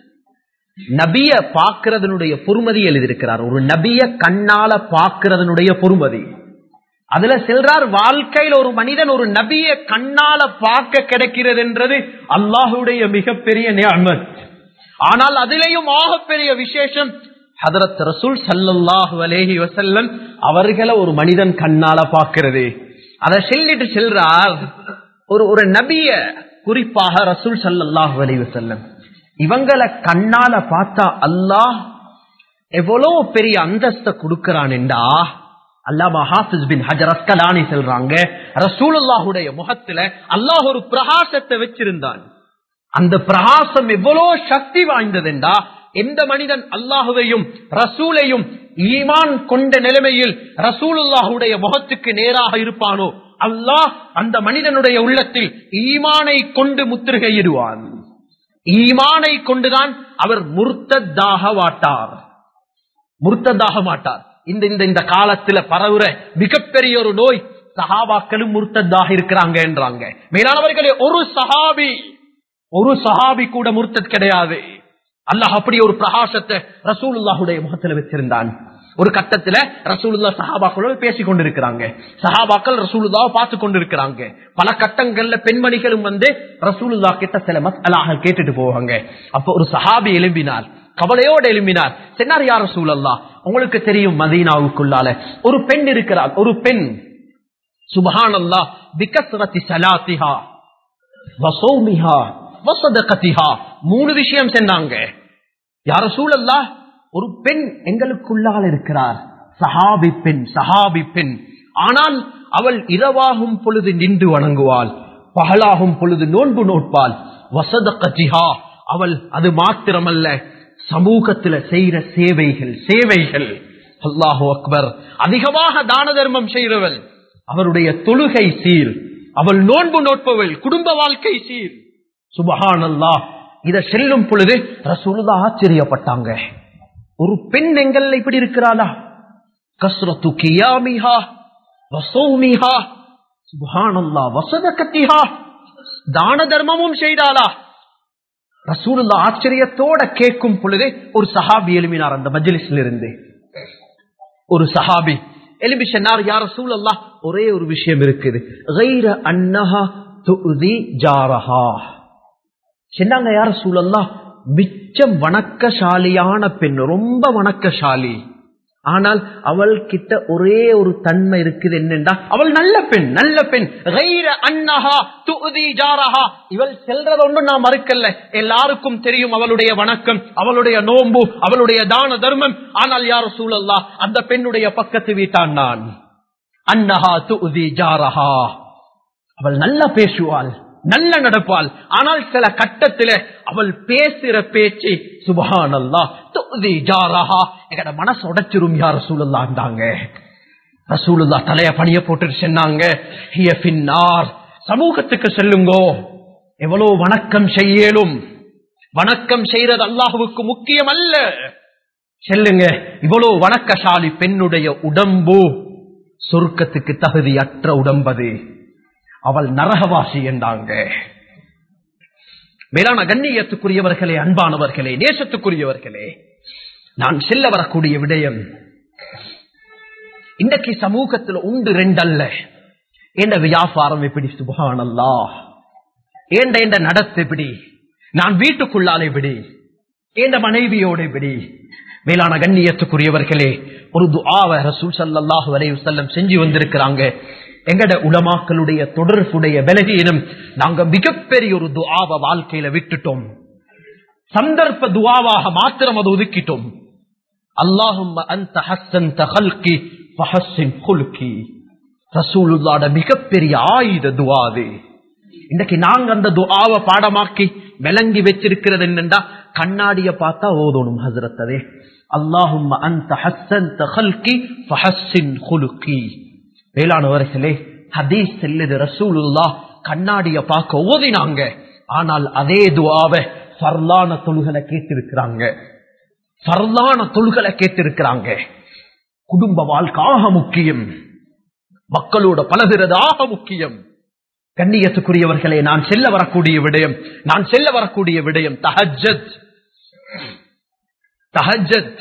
நபிய பார்க்கிறதனுடைய பொறுமதி எழுதியிருக்கிறார் ஒரு நபிய கண்ணால பார்க்கிறதனுடைய பொறுமதி அதுல செல்றார் வாழ்க்கையில் ஒரு மனிதன் ஒரு நபிய கண்ணால பார்க்க கிடைக்கிறது என்றது அல்லாஹுடைய மிகப்பெரிய நியமத் ஆனால் அதிலேயும் ஆகப்பெரிய விசேஷம் ஹதரத் ரசூல் சல்லல்லாஹு அலேஹி வசல்லம் அவர்களை ஒரு மனிதன் கண்ணால பார்க்கிறது அதை சொல்லிட்டு செல்றார் ஒரு ஒரு நபிய குறிப்பாக ரசூல் சல்லாஹு அலி வசல்லம் இவங்களை கண்ணால பார்த்தா அல்லாஹ் எவ்வளவு பெரிய அந்தஸ்த கொடுக்கிறான் என்றா அல்லாமா ஹாஃபிஸ் பின் ஹஜர் அஸ்கலானி சொல்றாங்க ரசூலுல்லாஹுடைய முகத்துல அல்லாஹ் ஒரு பிரகாசத்தை வச்சிருந்தான் அந்த பிரகாசம் எவ்வளவு சக்தி வாய்ந்ததென்றா எந்த மனிதன் அல்லாஹுவையும் ரசூலையும் ஈமான் கொண்ட நிலைமையில் ரசூலுல்லாஹுடைய முகத்துக்கு நேராக இருப்பானோ அல்லாஹ் அந்த மனிதனுடைய உள்ளத்தில் ஈமானை கொண்டு முத்திருகையிடுவான் ஈமானை கொண்டுதான் அவர் முர்த்ததாக மாட்டார் முர்த்ததாக மாட்டார் இந்த இந்த இந்த காலத்துல பரவுற மிகப்பெரிய ஒரு நோய் சஹாபாக்களும் முர்த்ததாக இருக்கிறாங்க என்றாங்க மேலானவர்களே ஒரு சஹாபி ஒரு சஹாபி கூட முர்த்தத் கிடையாது அல்லாஹ் அப்படி ஒரு பிரகாசத்தை ரசூலுல்லாஹுடைய முகத்துல வச்சிருந்தான் ஒரு கட்டத்துல ரசூலுல்லா சஹாபாக்களோட பேசிக் கொண்டிருக்கிறாங்க சஹாபாக்கள் ரசூலுல்லாவை பார்த்து கொண்டிருக்கிறாங்க பல கட்டங்கள்ல பெண்மணிகளும் வந்து ரசூலுல்லா கிட்ட சில மசாலாக கேட்டுட்டு போவாங்க அப்ப ஒரு சஹாபி எழும்பினார் கவலையோடு எழும்பினார் சென்னார் யார் ரசூலல்லா உங்களுக்கு தெரியும் மதீனாவுக்குள்ளால ஒரு பெண் இருக்கிறார் ஒரு பெண் சுபஹான் அல்லா விகஸ்ரதி சலாத்திஹா வசோமிஹா வசதகத்திஹா மூணு விஷயம் சென்னாங்க யார சூழல்லா ஒரு பெண் எங்களுக்குள்ளால் இருக்கிறார் சஹாபி பெண் சஹாபி பெண் ஆனால் அவள் இரவாகும் பொழுது நின்று வணங்குவாள் பகலாகும் பொழுது நோன்பு நோட்பாள் வசத கஜிஹா அவள் அது மாத்திரமல்ல சமூகத்துல செய்யற சேவைகள் சேவைகள் அல்லாஹு அக்பர் அதிகமாக தான தர்மம் செய்கிறவள் அவருடைய தொழுகை சீர் அவள் நோன்பு நோட்பவள் குடும்ப வாழ்க்கை சீர் சுபஹானல்லா இத செல்லும் பொழுது ரசூலுல்லா ஆச்சரியப்பட்டாங்க ஒரு பெண் எங்கள் இப்படி இருக்கிறாளா கஸ்ரத்து கியாமிஹா வசௌமிஹா சுபஹானல்லா வசதகத்திஹா தான தர்மமும் செய்தாளா ரசூலுல்லா ஆச்சரியத்தோட கேட்கும் பொழுது ஒரு சஹாபி எழுப்பினார் அந்த மஜ்லிஸ்ல இருந்து ஒரு சஹாபி எழுப்பி சொன்னார் யார் ரசூலல்லா ஒரே ஒரு விஷயம் இருக்குது கைர அன்னஹா துதி ஜாரஹா சொன்னாங்க யார் ரசூலல்லா மிச்சம் வணக்கசாலியான பெண் ரொம்ப வணக்கசாலி ஆனால் அவள் கிட்ட ஒரே ஒரு தன்மை இருக்குது என்னென்றா அவள் நல்ல பெண் நல்ல பெண் கைர அன்னஹா துதி ஜாரஹா இவள் செல்றது ஒன்றும் நான் மறுக்கல்ல எல்லாருக்கும் தெரியும் அவளுடைய வணக்கம் அவளுடைய நோன்பு அவளுடைய தான தர்மம் ஆனால் யார் சூழல்லா அந்த பெண்ணுடைய பக்கத்து வீட்டான் நான் அன்னஹா துதி ஜாரஹா அவள் நல்லா பேசுவாள் நல்ல நடப்பாள் ஆனால் சில கட்டத்தில அவள் பேசுற பேச்சு சுபஹானல்லா துதி ஜாரஹா எங்கட மனசு உடைச்சிரும் யார் ரசூலுல்லாண்டாங்க ரசூலுல்லா தலைய பணிய போட்டு சொன்னாங்க "ஹிய ஃபின்னார்." சமூகத்துக்கு செல்லுங்கோ எவ்வளவு வணக்கம் செய்யலும் வணக்கம் செய்யறது அல்லாஹுவுக்கு முக்கியம் அல்ல செல்லுங்க இவ்வளவு வணக்கசாலி பெண்ணுடைய உடம்பு சொர்க்கத்துக்கு தகுதியற்ற உடம்பது அவள் நரகவாசி என்றாங்க மேலான கண்ணியத்துக்குரியவர்களே அன்பானவர்களே நேசத்துக்குரியவர்களே நான் செல்ல வரக்கூடிய விடயம் இன்றைக்கு சமூகத்தில் உண்டு ரெண்டல்ல என்ற வியாபாரம் எப்படி சுபகானல்லா ஏண்ட என்ற நடத்து எப்படி நான் வீட்டுக்குள்ளாலே எப்படி என்ற மனைவியோட எப்படி மேலான கண்ணியத்துக்குரியவர்களே ஒரு துஆவ ரசூல் ஸல்லல்லாஹு அலைஹி வஸல்லம் செஞ்சு வந்திருக்கிறாங்க எங்கட உலமாக்களுடைய தொடர்புடைய விலகினம் நாங்க மிகப்பெரிய ஒரு துஆவ வாழ்க்கையில விட்டுட்டோம் சந்தர்ப்ப துவாவாக மாத்திரம் அதை ஒதுக்கிட்டோம் அல்லாஹும் அந்த ஹசன் தகல்கி ஃபஹஸ்ஸின் குல்கி ரசூலுல்லாட மிகப்பெரிய ஆயுத துவாது இன்னைக்கு நாங்க அந்த துஆவை பாடமாக்கி விளங்கி வச்சிருக்கிறது என்னண்டா கண்ணாடிய பார்த்தா ஓதணும் ஹசரத்ததே அல்லாஹும் அந்த ஹசன் தகல்கி ஃபஹஸ்ஸின் குலுக்கி வேளாணவர்களே ஹதீஸ் செல்லுது ரசூலுல்லா கண்ணாடிய பார்க்க ஓதினாங்க ஆனால் அதே துவாவை ஃபர்லான தொழுகளை கேட்டிருக்கிறாங்க ஃபர்லான தொழுகளை கேட்டிருக்கிறாங்க குடும்ப வாழ்க்கை ஆக முக்கியம் மக்களோட பழகிறது ஆக முக்கியம் கண்ணியத்துக்குரியவர்களே நான் செல்ல வரக்கூடிய விடயம் நான் செல்ல வரக்கூடிய விடயம் தஹஜத் தஹஜத்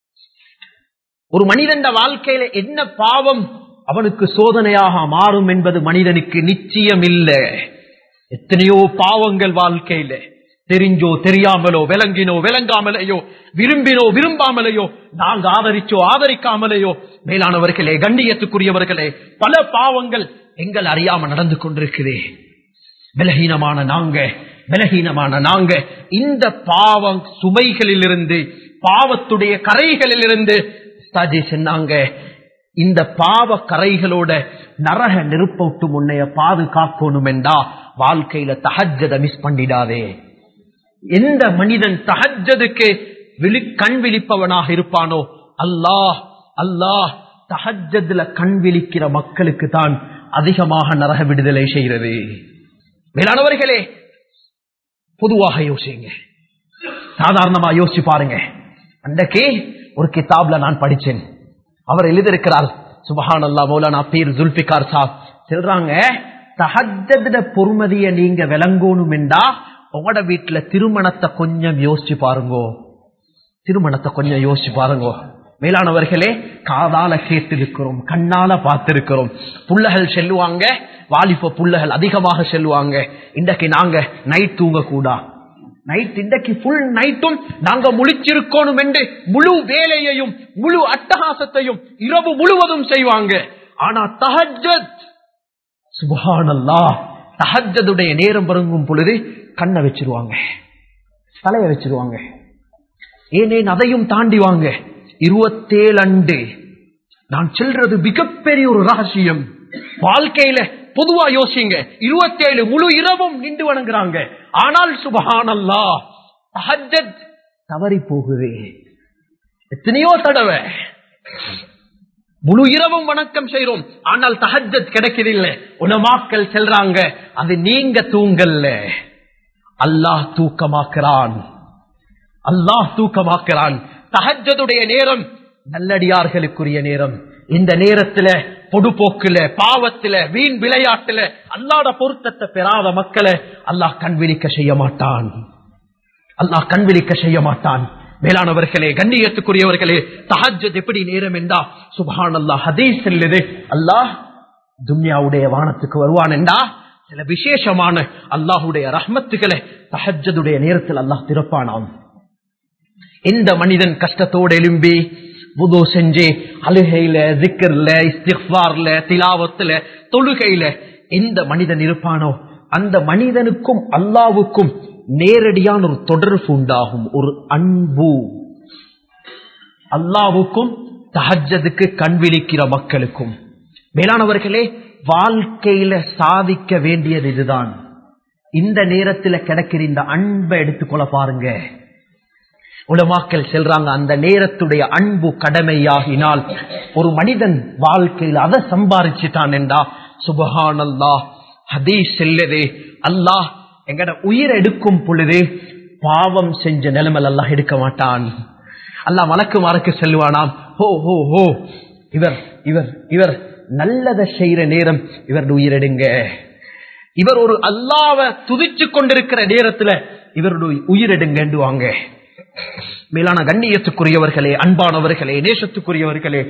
ஒரு மனிதன் வாழ்க்கையில என்ன பாவம் அவனுக்கு சோதனையாக மாறும் என்பது மனிதனுக்கு நிச்சயம் இல்லை எத்தனையோ பாவங்கள் வாழ்க்கையில தெரிஞ்சோ தெரியாமலோ விளங்கினோ விளங்காமலேயோ விரும்பினோ விரும்பாமலேயோ நாங்க ஆதரிச்சோ ஆதரிக்காமலேயோ மேலானவர்களே கண்ணியத்துக்குரியவர்களே பல பாவங்கள் எங்கள் அறியாம நடந்து கொண்டிருக்கிறே விலகீனமான நாங்க விலகீனமான நாங்க இந்த பாவம் சுமைகளிலிருந்து பாவத்துடைய கரைகளிலிருந்து ஸ்தாஜி சொன்னாங்க இந்த பாவ கரைகளோட நரக நெருப்பவுட்டு முன்னைய பாதுகாக்கணும் என்றா வாழ்க்கையில தஹஜத மிஸ் பண்ணிடாதே எந்த மனிதன் தஹஜதுக்கு விழி கண் விழிப்பவனாக இருப்பானோ அல்லாஹ் அல்லாஹ் தஹஜதுல கண் விழிக்கிற மக்களுக்கு தான் அதிகமாக நரக விடுதலை செய்கிறது மேலானவர்களே பொதுவாக யோசிங்க சாதாரணமா யோசிச்சு பாருங்க அன்றைக்கு ஒரு கிதாப்ல நான் படிச்சேன் அவர் எழுதியிருக்கிறார் சுபஹான் அல்லா மௌலானா பீர் ஜுல்பிகார் சாப் சொல்றாங்க தஹஜத பொறுமதிய நீங்க விளங்கணும் என்றா உங்களோட வீட்டுல திருமணத்தை கொஞ்சம் யோசிச்சு பாருங்கோ திருமணத்தை கொஞ்சம் யோசிச்சு பாருங்கோ மேலானவர்களே காதால கேட்டிருக்கிறோம் கண்ணால பார்த்திருக்கிறோம் புள்ளகள் செல்லுவாங்க வாலிப புள்ளகள் அதிகமாக செல்லுவாங்க இன்றைக்கு நாங்க நைட் தூங்க கூடா நைட் இன்றைக்கு புல் நைட்டும் நாங்க முழிச்சிருக்கணும் என்று முழு வேலையையும் முழு அட்டகாசத்தையும் இரவு முழுவதும் செய்வாங்க ஆனா தஹஜத் சுபஹானல்லா தஹஜதுடைய நேரம் பருங்கும் பொழுது கண்ணை வச்சிருவாங்க தலைய வச்சிருவாங்க ஏனேன் அதையும் தாண்டிவாங்க இருபத்தேழு அண்டு நான் சொல்றது மிகப்பெரிய ஒரு ரகசியம் வாழ்க்கையில பொதுவா யோசிங்க இருபத்தேழு முழு இரவும் நின்று வணங்குறாங்க ஆனால் சுபஹானல்லா தஹஜத் தவறி போகுது எத்தனையோ தடவை முழு இரவும் வணக்கம் செய்யறோம் ஆனால் தஹஜத் கிடைக்கிறதில்லை உலமாக்கள் செல்றாங்க அது நீங்க தூங்கல்ல அல்லாஹ் தூக்கமாக்குறான் அல்லாஹ் தூக்கமாக்குறான் தஹஜதுடைய நேரம் நல்லடியார்களுக்குரிய நேரம் இந்த நேரத்துல பொடுபோக்குல பாவத்துல வீண் விளையாட்டுல அல்லாட பொருத்தத்தை பெறாத மக்களை அல்லாஹ் கண்விழிக்க செய்ய மாட்டான் அல்லாஹ் கண்விழிக்க செய்ய மாட்டான் மேலானவர்களே கண்ணியத்துக்குரியவர்களே தஹஜத் எப்படி நேரம் என்றா சுபான் அல்லாஹ் ஹதீஸ் செல்லுது அல்லாஹ் துன்யாவுடைய வானத்துக்கு வருவான் என்றா சில விசேஷமான அல்லாஹுடைய ரஹ்மத்துகளை தஹஜதுடைய நேரத்தில் அல்லாஹ் திறப்பானாம் எந்த மனிதன் கஷ்டத்தோடு எழும்பி புது செஞ்சு அழுகையில ஜிக்கர்ல இஸ்திஃபார்ல திலாவத்துல தொழுகையில எந்த மனிதன் இருப்பானோ அந்த மனிதனுக்கும் அல்லாவுக்கும் நேரடியான ஒரு தொடர்பு உண்டாகும் ஒரு அன்பு அல்லாவுக்கும் தஹஜதுக்கு கண்விழிக்கிற மக்களுக்கும் மேலானவர்களே வாழ்க்கையில சாதிக்க வேண்டியது இதுதான் இந்த நேரத்தில் கிடைக்கிற இந்த அன்பை எடுத்துக்கொள்ள பாருங்க உலமாக்கள் செல்றாங்க அந்த நேரத்துடைய அன்பு கடமையாகினால் ஒரு மனிதன் வாழ்க்கையில் அதை சம்பாரிச்சுட்டான் என்றா சுபஹான் அல்லாஹ் ஹதீஸ் செல்லதே அல்லாஹ் எங்கட உயிர் எடுக்கும் பொழுது பாவம் செஞ்ச நிலைமல் அல்லாஹ் எடுக்க மாட்டான் அல்லாஹ் வழக்கு மறக்க செல்வானாம் ஹோ ஹோ ஹோ இவர் இவர் இவர் நல்லதை செய்யற நேரம் இவருடைய உயிரெடுங்க இவர் ஒரு அல்லாவை துதிச்சு கொண்டிருக்கிற நேரத்துல இவருடைய உயிரெடுங்கண்டுவாங்க மேலான கண்ணியத்துக்குரியவர்களே அன்பானவர்களே நேசத்துக்குரியவர்களே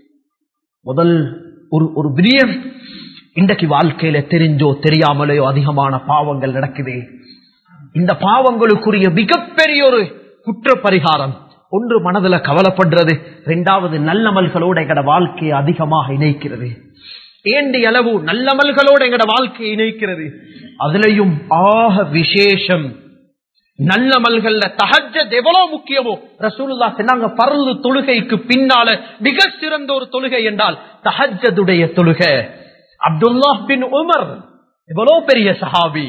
முதல் ஒரு ஒரு விரியம் இன்றைக்கு வாழ்க்கையில தெரிஞ்சோ தெரியாமலையோ அதிகமான பாவங்கள் நடக்குது இந்த பாவங்களுக்குரிய மிகப்பெரிய ஒரு குற்ற பரிகாரம் ஒன்று மனதுல கவலைப்படுறது இரண்டாவது நல்லமல்களோட எங்கட வாழ்க்கையை அதிகமாக இணைக்கிறது ஏண்டி அளவு நல்லமல்களோட எங்கட வாழ்க்கையை இணைக்கிறது அதுலயும் ஆக விசேஷம் நல்லமல்கள்ல தஹஜத் எவ்வளவு முக்கியமோ ரசூலுல்லா சொன்னாங்க பரந்து தொழுகைக்கு பின்னால மிக சிறந்த ஒரு தொழுகை என்றால் தஹஜதுடைய தொழுகை அப்துல்லா பின் உமர் எவ்வளவு பெரிய சஹாபி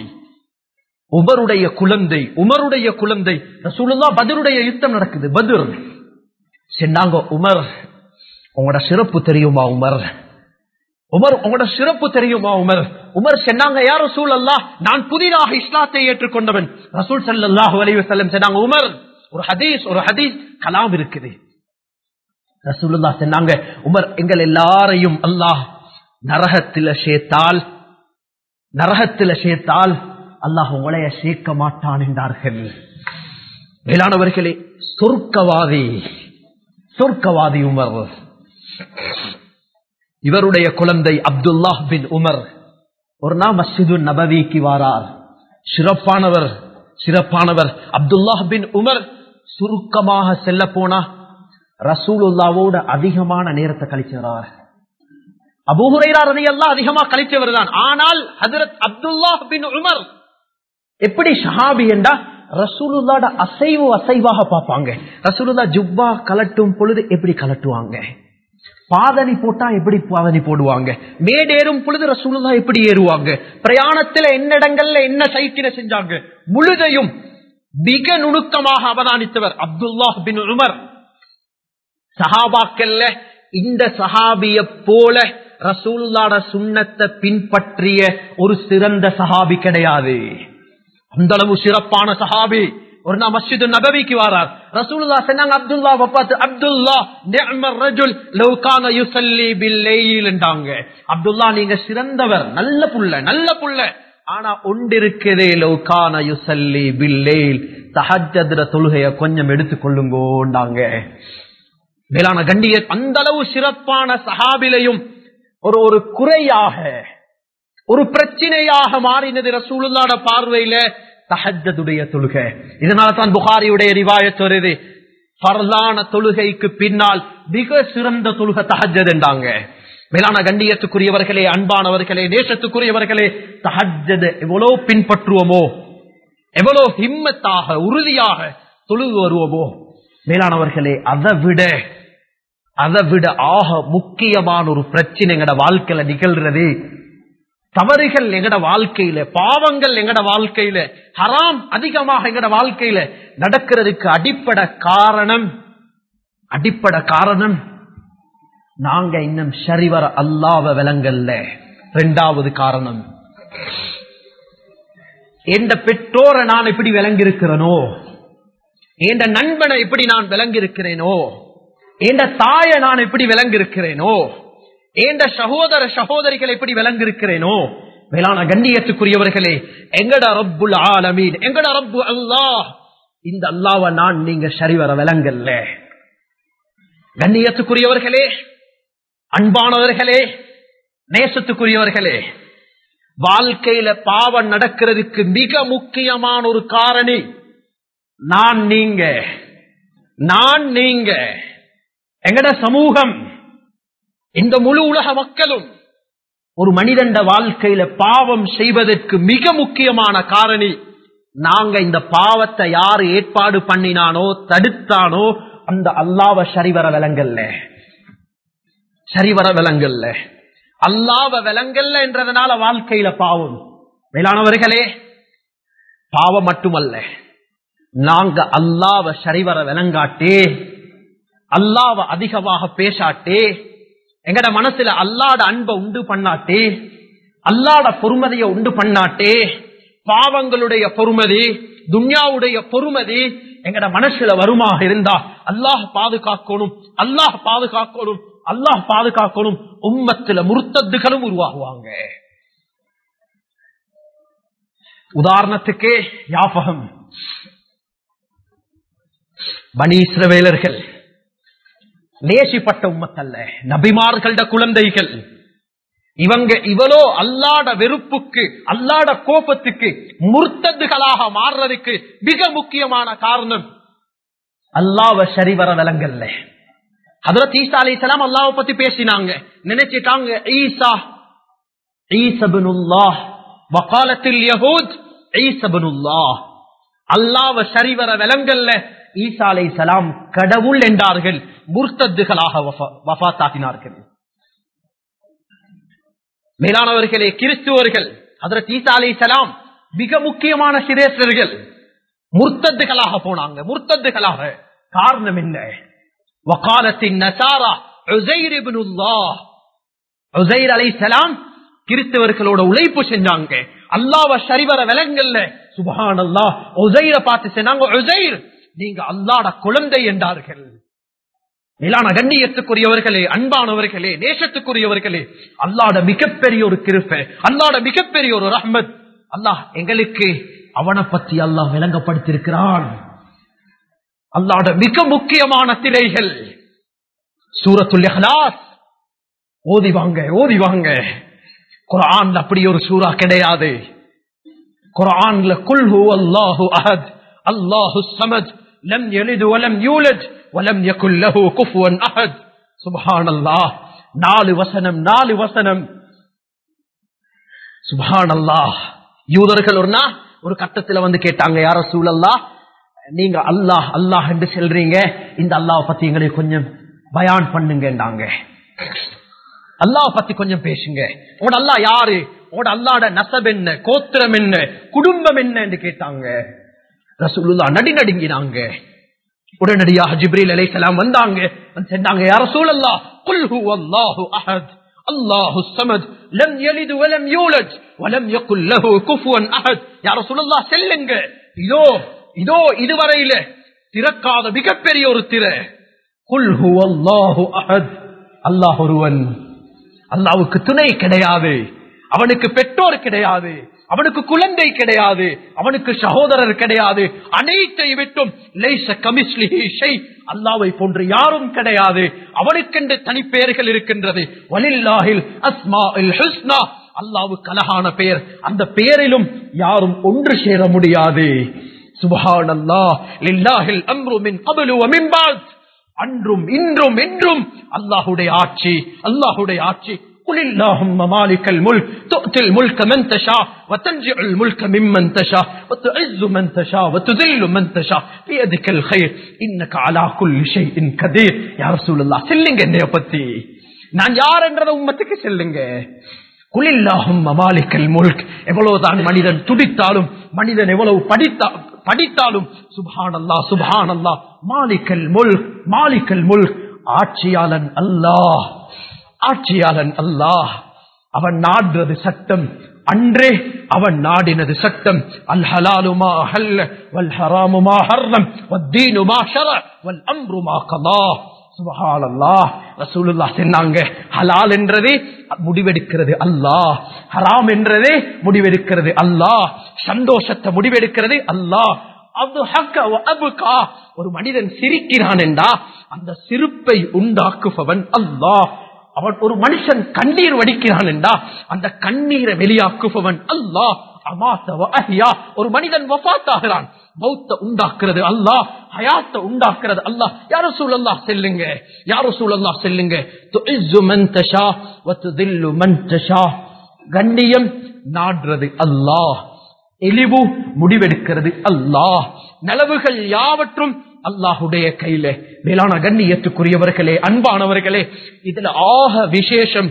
உமருடைய குழந்தை உமருடைய குழந்தை ரசூலுல்லா பதிலுடைய யுத்தம் நடக்குது பதில் சொன்னாங்க உமர் உங்களோட சிறப்பு தெரியுமா உமர் உமர் உங்களோட சிறப்பு தெரியுமா உமர் உமர் சொன்னாங்க யார் ரசூல் அல்லா நான் புதிதாக இஸ்லாத்தை ஏற்றுக்கொண்டவன் ரசூல் சல்லாஹு அலைஹி வஸல்லம் சொன்னாங்க உமர் ஒரு ஹதீஸ் ஒரு ஹதீஸ் கலாம் இருக்குது ரசூலுல்லா சொன்னாங்க உமர் எங்கள் எல்லாரையும் அல்லாஹ் நரகத்தில சேர்த்தால் நரகத்தில சேர்த்தால் அல்லாஹ் உங்களைய சேர்க்க மாட்டான் என்றார்கள் மேலானவர்களே சொர்க்கவாதி சொர்க்கவாதி உமர் இவருடைய குழந்தை அப்துல்லா பின் உமர் ஒரு நாள் மஸ்ஜிது நபவிக்கு வாரார் சிறப்பானவர் சிறப்பானவர் அப்துல்லா பின் உமர் சுருக்கமாக செல்ல போனா ரசூலுல்லாவோட அதிகமான நேரத்தை கழிச்சார் அபூஹுரையாரதையெல்லாம் அதிகமா கழிச்சவர் தான் ஆனால் ஹதரத் அப்துல்லா பின் உமர் எப்படி ஷஹாபி என்றா ரசூலுல்லாட அசைவு அசைவாக பார்ப்பாங்க ரசூலுல்லா ஜுப்பா கலட்டும் பொழுது எப்படி கலட்டுவாங்க பாதனி போட்டா எப்படி பாதனி போடுவாங்க மேடேறும் பொழுது ரசூலுல்லா எப்படி ஏறுவாங்க பிரயாணத்துல என்ன இடங்கள்ல என்ன சைக்கின செஞ்சாங்க முழுதையும் மிக நுணுக்கமாக அவதானித்தவர் அப்துல்லா பின் உமர் சஹாபாக்கல்ல இந்த சஹாபிய போல ரசூலுல்லாட சுண்ணத்தை பின்பற்றிய ஒரு சிறந்த சஹாபி கிடையாது அந்த அளவு சிறப்பான சஹாபி ஒரு நாள் மஸ்ஜிது நபவிக்கு வாரார் ரசூலுல்லா சொன்னாங்க அப்துல்லா பார்த்து அப்துல்லா நிஅமர் ரஜுல் லவ் கான யுஸல்லி பில்லைல் என்றாங்க அப்துல்லா நீங்க சிறந்தவர் நல்ல புள்ள நல்ல புள்ள ஆனா ஒண்டிருக்கிறே லவ் கான யுஸல்லி பில்லைல் தஹஜ்ஜத்ர தொழுகைய கொஞ்சம் எடுத்துக் கொள்ளுங்கோண்டாங்க மேலான கண்டிய அந்த அளவு சிறப்பான சஹாபிலையும் ஒரு ஒரு குறையாக ஒரு பிரச்சனையாக மாறினது ரசூலுல்லாட பார்வையில தஹஜதுடைய தொழுகை இதனால தான் புகாரியுடைய ரிவாயத் வருது பரலான தொழுகைக்கு பின்னால் மிக சிறந்த தொழுகை தஹஜத் என்றாங்க மேலான கண்டியத்துக்குரியவர்களே அன்பானவர்களே நேசத்துக்குரியவர்களே தஹஜது எவ்வளவு பின்பற்றுவோமோ எவ்வளவு ஹிம்மத்தாக உறுதியாக தொழுது வருவோமோ மேலானவர்களே அதை விட அதை விட ஆக முக்கியமான ஒரு பிரச்சனை எங்கட வாழ்க்கையில நிகழ்றது தவறுகள் எங்கட வாழ்க்கையில பாவங்கள் எங்கட வாழ்க்கையில ஹராம் அதிகமாக எங்கட வாழ்க்கையில நடக்கிறதுக்கு அடிப்படை காரணம் அடிப்படை காரணம் நாங்க இன்னும் சரிவர அல்லாவ விலங்கல்ல ரெண்டாவது காரணம் எந்த பெற்றோரை நான் எப்படி விளங்கியிருக்கிறேனோ எந்த நண்பனை எப்படி நான் விளங்கியிருக்கிறேனோ எந்த தாயை நான் எப்படி விளங்கியிருக்கிறேனோ எந்த சகோதர சகோதரிகளை எப்படி விளங்கியிருக்கிறேனோ மேலான கண்ணியத்துக்குரியவர்களே எங்கட ரப்புல் ஆலமீன் எங்கட ரப்பு அல்லாஹ் இந்த அல்லாவை நான் நீங்க சரிவர விளங்கல்ல கண்ணியத்துக்குரியவர்களே அன்பானவர்களே நேசத்துக்குரியவர்களே வாழ்க்கையில பாவம் நடக்கிறதுக்கு மிக முக்கியமான ஒரு காரணி நான் நீங்க நான் நீங்க எங்கட சமூகம் இந்த முழு உலக மக்களும் ஒரு மனிதண்ட வாழ்க்கையில பாவம் செய்வதற்கு மிக முக்கியமான காரணி நாங்க இந்த பாவத்தை யாரு ஏற்பாடு பண்ணினானோ தடுத்தானோ அந்த அல்லாவ சரிவர விலங்கல்ல சரிவர விலங்கல்ல அல்லாவ விலங்கல்ல என்றதுனால வாழ்க்கையில பாவம் மேலானவர்களே பாவம் மட்டுமல்ல நாங்க அல்லாவ சரிவர விளங்காட்டே அல்லாவ அதிகமாக பேசாட்டே எங்கட மனசுல அல்லாட அன்பை உண்டு பண்ணாட்டே அல்லாட பொறுமதியை உண்டு பண்ணாட்டே பாவங்களுடைய பொறுமதி துன்யாவுடைய பொறுமதி எங்கட மனசுல வருமாக இருந்தா அல்லாஹ் பாதுகாக்கணும் அல்லாஹ் பாதுகாக்கணும் அல்லாஹ் பாதுகாக்கணும் உம்மத்துல முருத்தத்துகளும் உருவாகுவாங்க உதாரணத்துக்கே யாபகம் பனீஸ்ரவேலர்கள் நேசிப்பட்ட உம்மத்தல்ல நபிமார்கள குழந்தைகள் இவங்க இவளோ அல்லாட வெறுப்புக்கு அல்லாட கோபத்துக்கு முர்த்ததுகளாக மாறுறதுக்கு மிக முக்கியமான காரணம் அல்லாவ சரிவர விலங்கல்ல ஹதரத் ஈசா அலி இஸ்லாம் அல்லாவை பத்தி பேசினாங்க நினைச்சிட்டாங்க ஈசா ஈசபனுல்லா வக்காலத்தில் யஹூத் ஈசபனுல்லா அல்லாவ சரிவர விலங்கல்ல ஈசா அலை சலாம் கடவுள் என்றார்கள் முர்த்தத்துகளாக வஃத்தாக்கினார்கள் மேலானவர்களே கிறிஸ்துவர்கள் அதற்கு ஈசா அலை சலாம் மிக முக்கியமான சிரேஸ்வர்கள் முர்த்தத்துகளாக போனாங்க முர்த்தத்துகளாக காரணம் என்ன வக்காலத்தின் நசாரா உசைர் அலை சலாம் கிறிஸ்தவர்களோட உழைப்பு செஞ்சாங்க அல்லாவ சரிவர விலங்கல்ல சுபஹான் அல்லா உசைர பார்த்து சொன்னாங்க உசைர் நீங்க அல்லாட குழந்தை என்றார்கள் மேலான கண்ணியத்துக்குரியவர்களே அன்பானவர்களே நேசத்துக்குரியவர்களே அல்லாட மிகப்பெரிய ஒரு கிருப்ப அல்லாட மிகப்பெரிய ஒரு ரஹ்மத் அல்லாஹ் எங்களுக்கு அவனை பத்தி அல்லாஹ் விளங்கப்படுத்திருக்கிறான் அல்லாட மிக முக்கியமான திரைகள் சூரத்துல் இஹ்லாஸ் ஓதி வாங்க ஓதி வாங்க குரான் அப்படி ஒரு சூறா கிடையாது குரான்ல குல்ஹு அல்லாஹு அஹத் அல்லாஹு சமத் لم يلد ولم يولد ولم يكن له كفوا احد سبحان الله நாலு வசனம் நாலு வசனம் சுபான் அல்லாஹ் யூதர்கள் ஒரு நாள் ஒரு கட்டத்துல வந்து கேட்டாங்க யார சூழல்லா நீங்க அல்லாஹ் அல்லாஹ் என்று சொல்றீங்க இந்த அல்லாஹ் பத்தி எங்களுக்கு கொஞ்சம் பயான் பண்ணுங்கன்றாங்க அல்லாஹ் பத்தி கொஞ்சம் பேசுங்க உங்களோட அல்லா யாரு உங்களோட அல்லாட நசப் என்ன கோத்திரம் என்ன குடும்பம் என்ன என்று கேட்டாங்க ரசூலுல்லா நடி நடுங்கினாங்க உடனடியாக ஜிப்ரீல் அலைஹிஸ்ஸலாம் வந்தாங்க வந்து சொன்னாங்க யா ரசூலல்லாஹ் குல் ஹுவல்லாஹு அஹத் அல்லாஹு ஸமத் லம் யலித் வலம் யூலத் வலம் யகுல் லஹு குஃபுவன் அஹத் யா ரசூலல்லாஹ் செல்லுங்க இதோ இதோ இதுவரையில திறக்காத மிகப்பெரிய ஒரு திரை குல் ஹுவல்லாஹு அஹத் அல்லாஹ் ஒருவன் அல்லாவுக்கு துணை கிடையாது அவனுக்கு பெற்றோர் கிடையாது அவனுக்கு குழந்தை கிடையாது அவனுக்கு சகோதரர் கிடையாது அனைத்தை விட்டும் லேச கமிஸ்லிஹி ஷை அல்லாவை போன்று யாரும் கிடையாது அவனுக்கென்று தனிப்பெயர்கள் இருக்கின்றது வலில்லாஹில் அஸ்மா ஹுஸ்னா அல்லாவுக்கு அழகான பெயர் அந்த பெயரிலும் யாரும் ஒன்று சேர முடியாது சுபஹான் அல்லாஹ் லில்லாஹில் அம்ரு மின் கபலு வமின் பாத் அன்றும் இன்றும் என்றும் அல்லாஹுடைய ஆட்சி அல்லாஹுடைய ஆட்சி قل اللهم مالك الملك تؤتي الملك من تشاء وتنزع الملك ممن تشاء وتعز من تشاء وتذل من تشاء بيدك الخير انك على كل شيء قدير يا رسول الله சொல்லுங்க என்னைய பத்தி நான் யார் என்றத உம்மத்துக்கு சொல்லுங்க குலில்லாஹும் மாலிக்கல் முல்க் எவ்வளவுதான் மனிதன் துடித்தாலும் மனிதன் எவ்வளவு படித்தா படித்தாலும் சுபான் அல்லா சுபான் அல்லா மாலிக்கல் முல்க் மாலிக்கல் முல்க் ஆட்சியாளன் அல்லாஹ் ஆட்சியாளன் அல்லாஹ் அவன் நாடுறது சட்டம் அன்றே அவன் நாடினது சட்டம் அல் ஹலாலுமா ஹல்ல வல் ஹராமுமா ஹர்ரம் வத்தீனுமா ஷர வல் அம்ருமா கதா சுபஹானல்லாஹ் ரசூலுல்லாஹ் சொன்னாங்க ஹலால் என்றதே முடிவெடுக்கிறது அல்லாஹ் ஹராம் என்றதே முடிவெடுக்கிறது அல்லாஹ் சந்தோஷத்தை முடிவெடுக்கிறது அல்லாஹ் அது ஹக்க வ அபுகா. ஒரு மனிதன் சிரிக்கிறான் என்றா அந்த சிரிப்பை உண்டாக்குபவன் அல்லாஹ் அவன் ஒரு மனுஷன் கண்ணீர் வடிக்கிறான் என்றா அந்த கண்ணீரை வெளியாக்குபவன் அல்லாஹ் அமாத்த வ அஹ்யா. ஒரு மனிதன் வஃபாத்தாகிறான் மௌத்த உண்டாக்குறது அல்லாஹ் ஹயாத்த உண்டாக்குறது அல்லாஹ் யார சூழல்லா செல்லுங்க யார சூழல்லா செல்லுங்க துஇஸ்ஸு மன் தஷா வ துதில்லு மன் தஷா. கண்ணியம் நாடுறது அல்லாஹ் எலிவு முடிவெடுக்கிறது அல்லாஹ் நலவுகள் யாவற்றும் அல்லாஹுடைய கையில மேலான கண்ணியத்துக்குரியவர்களே அன்பானவர்களே இதுல ஆக விசேஷம்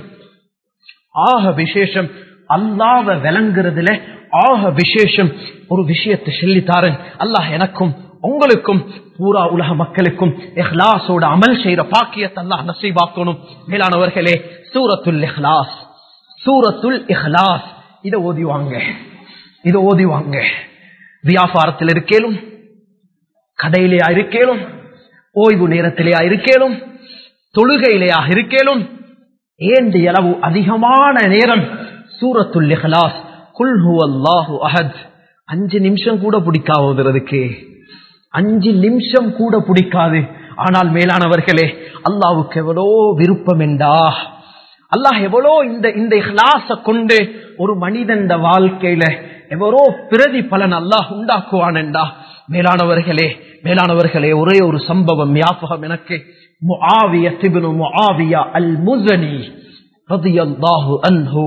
ஆக விசேஷம் அல்லாஹ்வை விளங்குறதுல ஆக விசேஷம் ஒரு விஷயத்தை சொல்லித்தாரன் அல்லாஹ் எனக்கும் உங்களுக்கும் பூரா உலக மக்களுக்கும் இஹ்லாஸோட அமல் செய்யற பாக்கியத்தை அல்லாஹ் நசீபாக்கணும் மேலானவர்களே சூரத்துல் இஹ்லாஸ் சூரத்துல் இஹ்லாஸ் இதை ஓதிவாங்க இதை ஓதிவாங்க வியாபாரத்தில் இருக்கேலும் கடையிலேயா இருக்கேலும் ஓய்வு நேரத்திலேயா இருக்கேலும் தொழுகையிலேயா இருக்கேலும் ஏந்தி அளவு அதிகமான நேரம் சூரத்துல் இஹ்லாஸ் குல் ஹுவல்லாஹு அஹத் அஞ்சு நிமிஷம் கூட பிடிக்காது ஓதுறதுக்கு அஞ்சு நிமிஷம் கூட பிடிக்காது ஆனால் மேலானவர்களே அல்லாவுக்கு எவ்வளோ விருப்பம் என்றா அல்லாஹ் எவ்வளோ இந்த இந்த இஹ்லாஸ கொண்டு ஒரு மனிதன் வாழ்க்கையில எவ்வளோ பிரதி பலன் அல்லாஹ் உண்டாக்குவான் என்றா மேலானவர்களே மேலானவர்களே ஒரே ஒரு சம்பவம் ஞாபகம் எனக்கு முஆவிய திபுனு முஆவியா அல் முசனி ரதியல்லாஹு அன்ஹு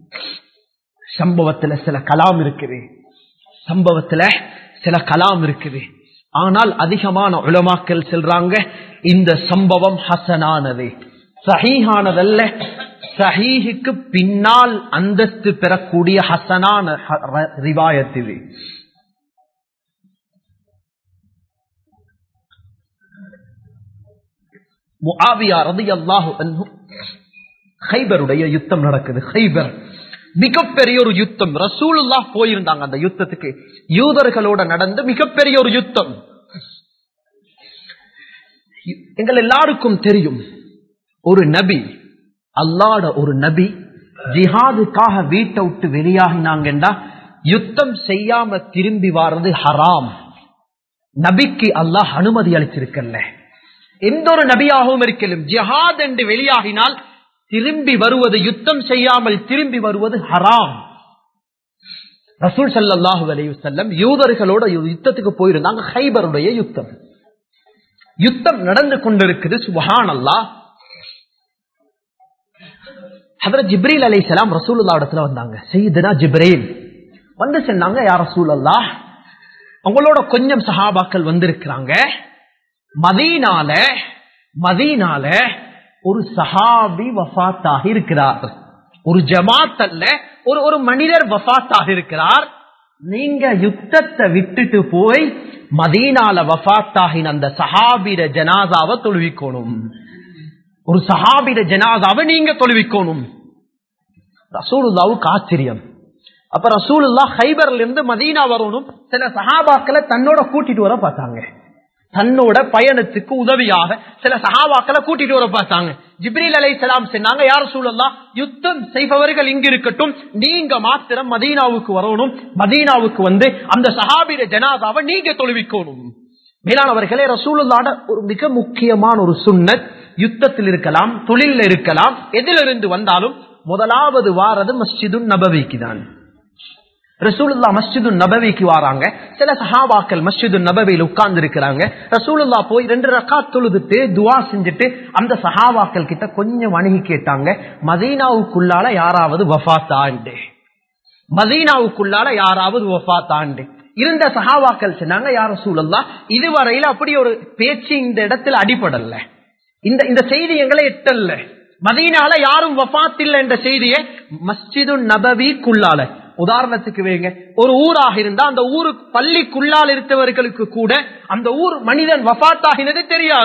சம்பவத்துல சில கலாம் இருக்குது சம்பவத்துல சில கலாம் இருக்குது ஆனால் அதிகமான உலமாக்கள் சொல்றாங்க இந்த சம்பவம் ஹசனானது சஹீஹானதல்ல சஹீஹுக்கு பின்னால் அந்தஸ்து பெறக்கூடிய ஹசனான ஹ- ர- ரிவாயத் இது முஆவியா ரலியல்லாஹு அன்ஹு ஹைபருடைய யுத்தம் நடக்குது ஹைபர் மிகப்பெரிய ஒரு யுத்தம் ரசூலுல்லாஹ் போயிருந்தாங்க அந்த யுத்தத்துக்கு யூதர்களோட நடந்த மிகப்பெரிய ஒரு யுத்தம் எங்கள் எல்லாருக்கும் தெரியும் ஒரு நபி அல்லாட ஒரு நபி ஜிஹாதுக்காக வீட்டை விட்டு வெளியாகினாங்கண்டா யுத்தம் செய்யாம திரும்பி வாரது ஹராம் நபிக்கு அல்லாஹ் அனுமதி அளிச்சிருக்கல்ல எந்த ஒரு நபியாகவும் இருக்கலும் ஜிஹாத் என்று வெளியாகினால் திரும்பி வருவது யுத்தம் செய்யாமல் திரும்பி வருவது ஹராம் ரசூல் ஸல்லல்லாஹு அலைஹி வஸல்லம் யூதர்களோட யுத்தத்துக்கு போயிருந்தாங்க ஹைபருடைய யுத்தம் யுத்தம் நடந்து கொண்டிருக்குது சுபஹானல்லாஹ் ஹதரத் ஜிப்ரீல் அலைஹிஸ்ஸலாம் ரசூலுல்லாஹ் இடத்துல வந்தாங்க சையதுனா ஜிப்ரீல் வந்து சொன்னாங்க யா ரசூலல்லாஹ் உங்களோட கொஞ்சம் சஹாபாக்கள் வந்திருக்கிறாங்க மதீனால மதீனால ஒரு சஹாபி வஃபாத்தாக இருக்கிறார் ஒரு ஜமாத் அல்ல ஒரு ஒரு மனிதர் வஃபாத்தாக இருக்கிறார் நீங்க யுத்தத்தை விட்டுட்டு போய் மதீனால வஃபாத்தாகின அந்த சஹாபிட ஜனாதாவை தொழுவிக்கணும் ஒரு சஹாபிட ஜனாதாவை நீங்க தொழுவிக்கணும் ரசூலுல்லாவுக்கு ஆச்சரியம் அப்ப ரசூலுல்லா ஹைபர்ல இருந்து மதீனா வரணும் சில சஹாபாக்களை தன்னோட கூட்டிட்டு வர பார்த்தாங்க தன்னோட பயணத்துக்கு உதவியாக சில சஹாபாக்களை கூட்டிட்டு வர பார்த்தாங்க ஜிப்ரீல் அலை சலாம் சொன்னாங்க யார் சூழல்லா யுத்தம் செய்பவர்கள் இங்க இருக்கட்டும் நீங்க மாத்திரம் மதீனாவுக்கு வரணும் மதீனாவுக்கு வந்து அந்த சஹாபிட ஜனாதாவை நீங்க தொழுவிக்கணும் மேலானவர்களே ரசூலுல்லாட ஒரு மிக முக்கியமான ஒரு சுன்னத் யுத்தத்தில் இருக்கலாம் தொழில இருக்கலாம் எதிலிருந்து வந்தாலும் முதலாவது வாரது மஸ்ஜிது நபவிக்கு தான் ரசூலுல்லா மஸ்ஜிது நபவிக்கு வராங்க சில சஹாபாக்கள் மஸ்ஜிது நபவியில் உட்கார்ந்து இருக்கிறாங்க ரசூலுல்லா போய் ரெண்டு ரக்காத் தொழுதுட்டு துவா செஞ்சுட்டு அந்த சஹாபாக்கள் கிட்ட கொஞ்சம் அணுகி கேட்டாங்க மதீனாவுக்குள்ளால யாராவது வஃபாத்தாண்டு மதீனாவுக்குள்ளால யாராவது வஃபாத்தாண்டு இருந்த சஹாபாக்கள் சொன்னாங்க யார சூழல்லா இதுவரையில அப்படி ஒரு பேச்சு இந்த இடத்துல அடிபடல இந்த இந்த செய்தி எங்களை எட்டல்ல மதீனால யாரும் வஃபாத் இல்லை என்ற செய்தியை மஸ்ஜிது நபவிக்குள்ளால உதாரணத்துக்கு வைங்க ஒரு ஊராக இருந்தா அந்த ஊரு பள்ளிக்குள்ளால் இருந்தவர்களுக்கு கூட அந்த ஊர் மனிதன் வஃபாத்தாகினது தெரியாது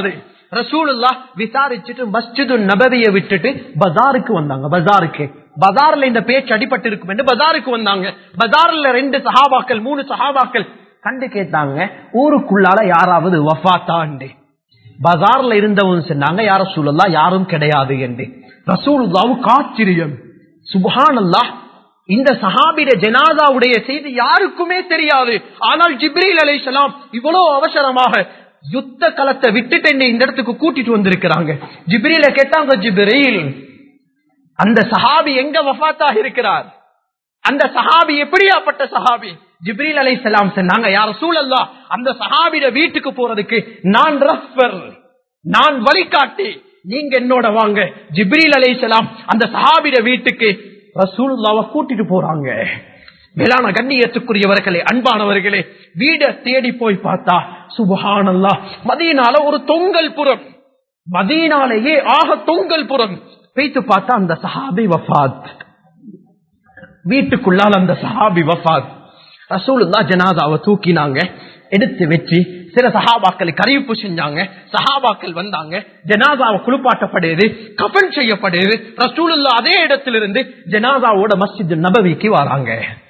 ரசூலுல்லா விசாரிச்சுட்டு மஸ்ஜிது நபவியை விட்டுட்டு பஜாருக்கு வந்தாங்க பஜாருக்கு பஜார்ல இந்த பேச்சு அடிபட்டு இருக்கும் என்று பஜாருக்கு வந்தாங்க பஜார்ல ரெண்டு சஹாபாக்கள் மூணு சஹாபாக்கள் கண்டு கேட்டாங்க ஊருக்குள்ளால யாராவது வஃபாத்தாண்டு பஜார்ல இருந்தவங்க சொன்னாங்க யார சூழல்லா யாரும் கிடையாது என்று ரசூலுல்லாவுக்கு ஆச்சரியம் சுபஹானல்லாஹ் இந்த சஹாபிட ஜனாதாவுடைய செய்தி யாருக்குமே தெரியாது ஆனால் ஜிப்ரீல் அலைஹிஸ்ஸலாம் இவ்வளவு அவசரமாக யுத்த களத்தை விட்டுட்டு என்னை இந்த இடத்துக்கு கூட்டிட்டு வந்திருக்கிறாங்க ஜிப்ரீல கேட்டாங்க ஜிப்ரீல் அந்த சஹாபி எங்க வஃபாத்தாக இருக்கிறார் அந்த சஹாபி எப்படியாப்பட்ட சஹாபி ஜிப்ரீல் அலை சலாம் சொன்னாங்க யார சூழல்லா அந்த சஹாபிட வீட்டுக்கு போறதுக்கு நான் ரஃபர் நான் வழிகாட்டி நீங்க என்னோட வாங்க ஜிப்ரீல் அலை சலாம் அந்த சஹாபிட வீட்டுக்கு ரசூலுல்லாவை கூட்டிட்டு போறாங்க மேலான கண்ணியத்துக்குரியவர்களே அன்பானவர்களே வீட தேடி போய் பார்த்தா சுபஹானல்லா மதியனால ஒரு தொங்கல் புறம் மதியனாலேயே ஆக தொங்கல் புறம் வைத்து பார்த்தா அந்த சஹாபி வஃபாத் வீட்டுக்குள்ளால் அந்த சஹாபி வஃபாத் ரசூலுல்லா ஜனாதாவை தூக்கினாங்க எடுத்து வச்சு சில சஹாபாக்களுக்கு அறிவிப்பு செஞ்சாங்க சஹாபாக்கள் வந்தாங்க ஜனாதாவை குளிப்பாட்டப்படுது கபன் செய்யப்படுது ரசூலுல்லா அதே இடத்திலிருந்து ஜனாதாவோட மஸ்ஜித் நபவிக்கு வராங்க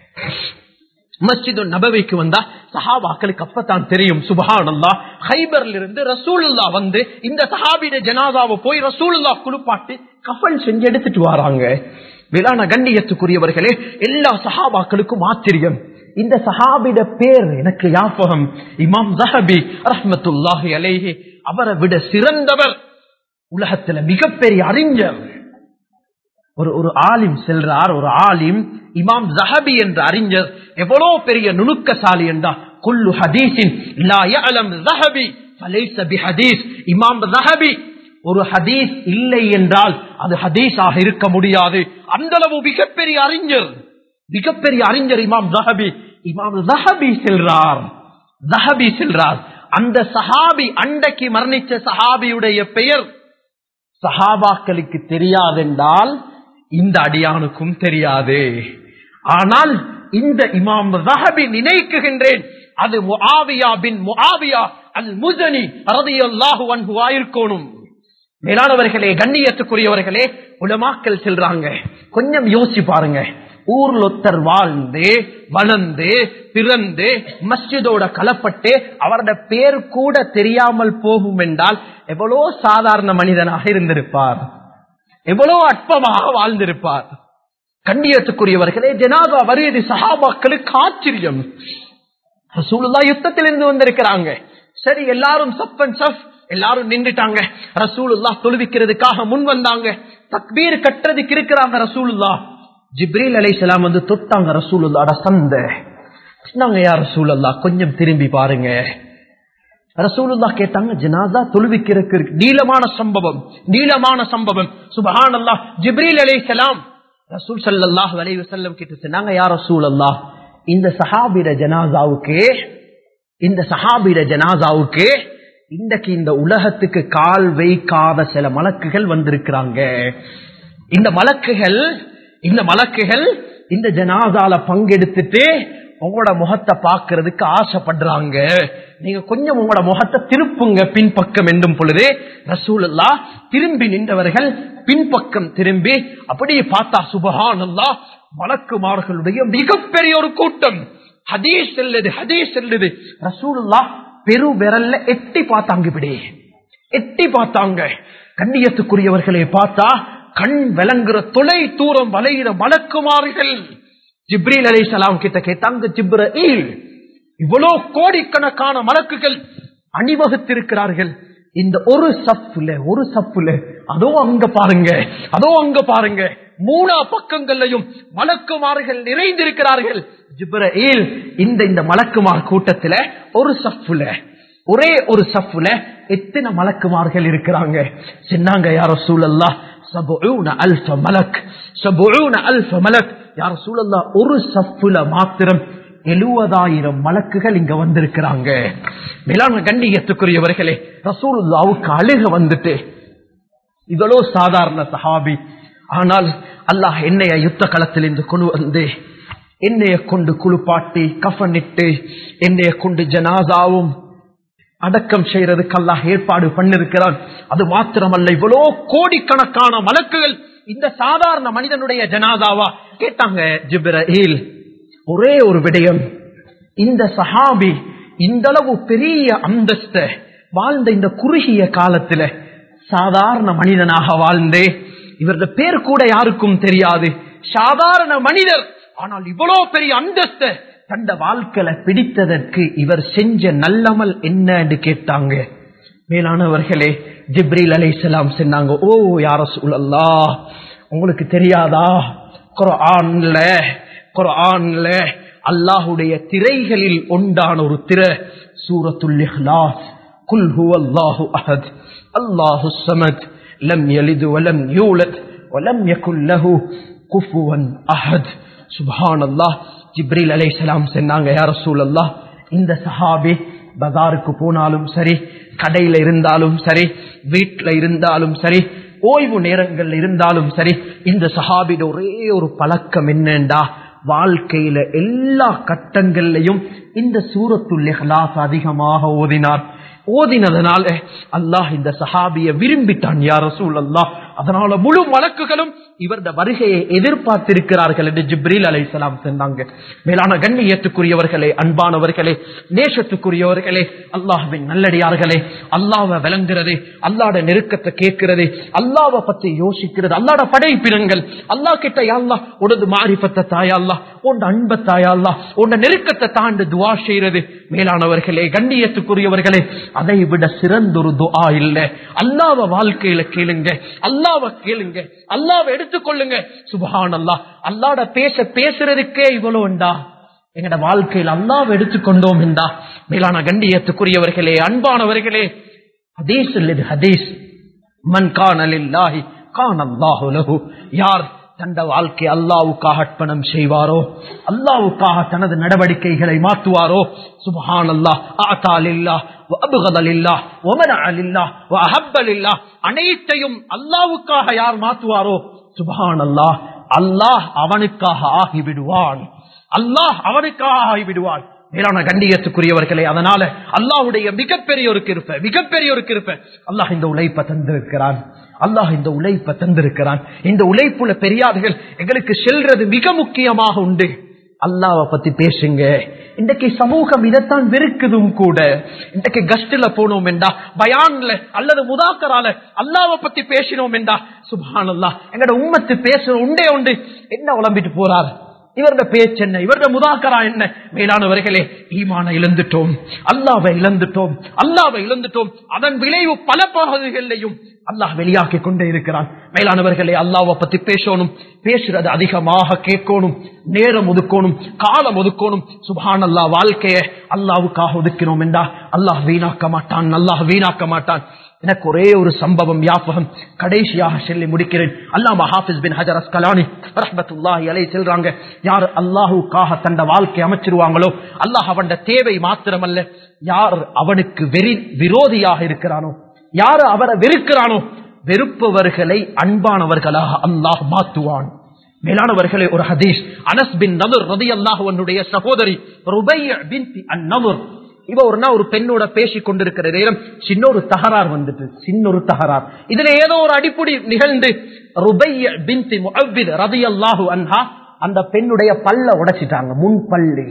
மஸ்ஜிது நபவிக்கு வந்தா சஹாபாக்களுக்கு அப்பதான் தெரியும் சுபஹானல்லா ஹைபர்ல இருந்து ரசூலுல்லா வந்து இந்த சஹாபிட ஜனாதாவை போய் ரசூலுல்லா குளிப்பாட்டி கஃபன் செஞ்சு எடுத்துட்டு வராங்க விழான கண்ணியத்துக்குரியவர்களே எல்லா சஹாபாக்களுக்கும் ஆச்சரியம் இந்த சஹாபிட பேர் எனக்கு யாபகம் இமாம் ஜஹபி ரஹ்மத்துல்லாஹி அலைஹி அவரை விட சிறந்தவர் உலகத்துல மிகப்பெரிய அறிஞர் ஒரு ஒரு ஆலிம் செல்றார் ஒரு ஆலிம் இமாம் ஜஹபி என்ற அறிஞர் எவ்வளவு பெரிய நுணுக்கசாலி என்றா குல்லு ஹதீஸின் லா யஅலம் ஜஹபி ஃபலைஸ பிஹதீஸ் இமாம் ஜஹபி ஒரு ஹதீஸ் இல்லை என்றால் அது ஹதீஸாக இருக்க முடியாது அந்த அளவு மிகப்பெரிய அறிஞர் மிகப்பெரிய அறிஞர் இமாம் ஜஹபி இமாம் ஜஹபி செல்றார் ஜஹபி செல்றார் அந்த சஹாபி அண்டைக்கு மரணிச்ச சஹாபியுடைய பெயர் சஹாபாக்களுக்கு தெரியாதென்றால் இந்த அடியானுக்கும் தெரியாது ஆனால் இந்த இமாம் ரஹபி நினைக்குகின்றேன் அது முஆவியா பின் முஆவியா அல் முசனி ரலியல்லாஹு அன்ஹு ஆயிருக்கணும் மேலானவர்களே கண்ணியத்துக்குரியவர்களே உலமாக்கல் செல்றாங்க கொஞ்சம் யோசிச்சு பாருங்க ஊர்ல ஒருத்தர் வாழ்ந்து வளர்ந்து பிறந்து மஸ்ஜிதோட கலப்பட்டு அவரோட பேர் கூட தெரியாமல் போகும் என்றால் எவ்வளோ சாதாரண மனிதனாக இருந்திருப்பார் எவ்வளவு அற்பமாக வாழ்ந்திருப்பார் கண்ணியத்துக்குரியவர்களே ஜனாதா வருவது சஹாபாக்களுக்கு ஆச்சரியம் ரசூலுல்லா யுத்தத்திலிருந்து வந்திருக்கிறாங்க சரி எல்லாரும் சப்பன் சஃப் எல்லாரும் நின்றுட்டாங்க ரசூலுல்லா தொழுவிக்கிறதுக்காக முன் வந்தாங்க தக்பீர் கட்டுறதுக்கு இருக்கிறாங்க ரசூலுல்லா ஜிப்ரீல் அலைசலாம் வந்து தொட்டாங்க ரசூலுல்லாட சந்த சொன்னாங்க யார் ரசூலுல்லா கொஞ்சம் திரும்பி பாருங்க ரசூலுல்லா கேட்டாங்க ஜனாதா தொழுவிக்கிறதுக்கு நீளமான சம்பவம் நீளமான சம்பவம் சுபஹானல்லா ஜிப்ரீல் அலைசலாம் ரசூல் சல்லாஹ் அலைஹி வஸல்லம் கிட்ட சொன்னாங்க யார் ரசூலுல்லா இந்த சஹாபிர ஜனாசாவுக்கு இந்த சஹாபிர ஜனாசாவுக்கு இன்றைக்கு இந்த உலகத்துக்கு கால் வைக்காத சில மலக்குகள் வந்திருக்கிறாங்க இந்த மலக்குகள் இந்த மலக்குகள் இந்த ஜனாசால பங்கெடுத்துட்டு உங்களோட முகத்தை பார்க்கறதுக்கு ஆசைப்படுறாங்க நீங்க கொஞ்சம் உங்களோட முகத்தை திருப்புங்க பின்பக்கம் என்றும் பொழுது ரசூலல்லா திரும்பி நின்றவர்கள் பின்பக்கம் திரும்பி அப்படியே பார்த்தா சுபஹானல்லா மலக்குமார்களுடைய மிகப்பெரிய ஒரு கூட்டம் ஹதீஸ் செல்லுது ஹதீஸ் செல்லுது ரசூலுல்லா பெரு விரல்ல எட்டி பார்த்தாங்க இப்படி எட்டி பார்த்தாங்க கண்ணியத்துக்குரியவர்களை பார்த்தா கண் விளங்குற தொலை தூரம் வளைகிற மலக்குமார்கள் ஜிப்ரீல் அலி சலாம் கிட்ட கேட்டாங்க ஜிப்ரீல் இவ்வளவு கோடிக்கணக்கான மலக்குகள் அணிவகுத்திருக்கிறார்கள் இந்த ஒரு சப்புல ஒரு சப்புல அதோ அங்க பாருங்க அதோ அங்க பாருங்க மூணா பக்கங்கள்லையும் மலக்குமார்கள் நிறைந்திருக்கிறார்கள் ஜிப்ரீல் இந்த இந்த மலக்குமார் கூட்டத்துல ஒரு சப்புல ஒரே ஒரு சப்புல எத்தனை மலக்குமார்கள் இருக்கிறாங்க சொன்னாங்க யார சூழல்லா சபூன அல்ஃப மலக் சபூன அல்ஃப மலக் யார சூழல்லா ஒரு சப்புல மாத்திரம் எழுபதாயிரம் மலக்குகள் இங்க வந்திருக்கிறாங்க மேலான கண்ணியத்துக்குரியவர்களே ரசூலுல்லாவுக்கு அழுக வந்துட்டு இவ்வளோ சாதாரண சஹாபி ஆனால் அல்லாஹ் என்னைய யுத்த களத்திலிருந்து கொண்டு வந்து என்னைய கொண்டு குளிப்பாட்டி கஃனிட்டு என்னைய கொண்டு ஜனாதாவும் அடக்கம் செய்யறதுக்கு அல்லாஹ் ஏற்பாடு பண்ணிருக்கிறான் அது மாத்திரமல்ல இவ்வளோ கோடிக்கணக்கான மலக்குகள் இந்த சாதாரண மனிதனுடைய ஜனாதாவா கேட்டாங்க ஜிப்ரஹீல் ஒரே ஒரு விடயம் இந்த சஹாபி இந்த அளவு பெரிய அந்தஸ்த வாழ்ந்த இந்த குறுகிய காலத்துல சாதாரண மனிதனாக வாழ்ந்தே இவரது பேர் கூட யாருக்கும் தெரியாது சாதாரண மனிதர் ஆனால் இவ்வளவு பெரிய அந்தஸ்த தந்த வாழ்க்கையில பிடித்ததற்கு இவர் செஞ்ச நல்லமல் என்னன்னு கேட்டாங்க மேலானவர்களே ஜிப்ரீல் அலைஹிஸ்ஸலாம் சொன்னாங்க ஓ யார சூழல்லா உங்களுக்கு தெரியாதா குர்ஆன்ல குர்ஆன்ல அல்லாஹுடைய திரைகளில் ஒன்றான ஒரு திரை சூரத்துல் இஹ்லாஸ் குல் ஹுவல்லாஹு அஹத் அல்லாஹு ஸமத் லம் யலித் வலம் யூலத் வலம் யகுல் லஹு குஃபுவன் அஹத் சுப்ஹானல்லாஹ் ஜிப்ரீல் அலைஹிஸ்ஸலாம் சொன்னாங்க யா ரசூலல்லாஹ் இந்த சஹாபி பஜாருக்கு போனாலும் சரி கடையில இருந்தாலும் சரி வீட்டுல இருந்தாலும் சரி ஓய்வு நேரங்கள் இருந்தாலும் சரி இந்த சஹாபிட ஒரே ஒரு பழக்கம் என்னண்டா வாழ்க்கையில எல்லா கட்டங்கள்லையும் இந்த சூரத்துல் இஹ்லாஸ் அதிகமாக ஓதினார் ஓதினதனால அல்லாஹ் இந்த சஹாபிய விரும்பிட்டான் யார் ரசூல் அல்லாஹ் அதனால முழு வழக்குகளும் இவரது வருகையை எதிர்பார்த்திருக்கிறார்கள் என்று ஜிப்ரீல் அலைசலாம் சொன்னாங்க மேலான கண்ணியத்துக்குரியவர்களே அன்பானவர்களே நேசத்துக்குரியவர்களே அல்லாஹ்வின் நல்லடியார்களே அல்லாஹ்வை விளங்குறது அல்லாட நெருக்கத்தை கேட்கிறது அல்லாஹ்வை பத்தி யோசிக்கிறது அல்லாட படைப்பினங்கள் அல்லாஹ் கிட்ட யாழ்லா உனது மாறிப்பத்த தாயாள்லா உன் அன்ப தாயாள்லா உன் நெருக்கத்தை தாண்டு துவா செய்யறது மேலானவர்களே கண்ணியத்துக்குரியவர்களே அதை விட சிறந்தொரு துஆ இல்ல அல்லாஹ்வை வாழ்க்கையில கேளுங்க அல்லாஹ்வை கேளுங்க அல்லாஹ்வை எடுத்துக்கொள்ளுங்க சுபஹான் அல்லாஹ் அல்லாட பேச பேசுறதுக்கே இவ்வளவுண்டா எங்கட வாழ்க்கையில் அல்லாஹ் எடுத்துக்கொண்டோம் என்றா மேலான கண்டியத்துக்குரியவர்களே அன்பானவர்களே ஹதீஸ் இல்லது ஹதீஸ் மன் காணலில்லாஹி காணல்லாஹு லஹு யார் தந்த வாழ்க்கை அல்லாவுக்காக அர்ப்பணம் செய்வாரோ அல்லாவுக்காக தனது நடவடிக்கைகளை மாற்றுவாரோ சுபஹான் அல்லாஹ் ஆத்தாலில்லா அபுகதலில்லா ஒமனலில்லா அஹப்பலில்லா அனைத்தையும் அல்லாவுக்காக யார் மாற்றுவாரோ சுபஹான் அல்லாஹ் அல்லாஹ் அவனுக்காக ஆகிவிடுவான் அல்லாஹ் அவனுக்காக ஆகிவிடுவான் மேலான கண்டியத்துக்குரியவர்களே அதனால அல்லாஹுடைய மிகப்பெரிய ஒரு கிருப்ப மிகப்பெரிய ஒரு கிருப்ப அல்லாஹ் இந்த உழைப்பை தந்திருக்கிறான் அல்லாஹ் இந்த உழைப்பை தந்திருக்கிறான் இந்த உழைப்புல பெரியார்கள் எங்களுக்கு செல்றது மிக முக்கியமாக உண்டு அல்லாவை பத்தி பேசுங்க இன்றைக்கு சமூகம் இதைத்தான் வெறுக்குதும் கூட இன்றைக்கு கஸ்டில் போனோம் என்றா பயான்ல அல்லது முதாக்கரால அல்லாவை பத்தி பேசினோம் என்றா சுபான் அல்லா எங்கட உம்மத்து பேசுற உண்டே உண்டு என்ன உழம்பிட்டு போறார் இவரது பேச்சு என்ன இவரது முதாக்கரா என்ன மேலானவர்களே ஈமான இழந்துட்டோம் அல்லாவை இழந்துட்டோம் அல்லாவை இழந்துட்டோம் அதன் விளைவு பல பகுதிகளிலையும் அல்லாஹ் வெளியாக்கி கொண்டே இருக்கிறான் மேலானவர்களே அல்லாவை பத்தி பேசணும் பேசுறது அதிகமாக கேட்கணும் நேரம் ஒதுக்கணும் காலம் ஒதுக்கணும் சுபான் அல்லா வாழ்க்கைய அல்லாவுக்காக ஒதுக்கினோம் என்றா அல்லாஹ் வீணாக்க மாட்டான் அல்லாஹ் வீணாக்க மாட்டான் எனக்கு ஒரே ஒரு சம்பவம் யாபகம் கடைசியாக சொல்லி முடிக்கிறேன் அல்லாமா ஹாஃபிஸ் பின் ஹஜர் அஸ்கலானி ரஹ்மத்துல்லாஹி அலை செல்றாங்க யார் அல்லாஹுக்காக தந்த வாழ்க்கை அமைச்சிருவாங்களோ அல்லாஹ் அவன் தேவை மாத்திரமல்ல யார் அவனுக்கு வெறி விரோதியாக இருக்கிறானோ யார் அவரை வெறுக்கிறானோ வெறுப்பவர்களை அன்பானவர்களாக அல்லாஹ் மாத்துவான் மேலானவர்களே ஒரு ஹதீஸ் அனஸ் பின் நதுர் ரதி அல்லாஹுவனுடைய சகோதரி ருபைய பின் அந்நதுர் இவ ஒரு நாள் ஒரு பெண்ணோட பேசி கொண்டிருக்கிற நேரம் சின்ன ஒரு தகராறு வந்துட்டு சின்ன ஒரு தகராறு இதுல ஏதோ ஒரு அடிப்படை நிகழ்ந்து ருபைய பின்தி முஅவ்வித் ரதியல்லாஹு அன்ஹா அந்த பெண்ணுடைய பல்ல உடைச்சிட்டாங்க முன் பல்லு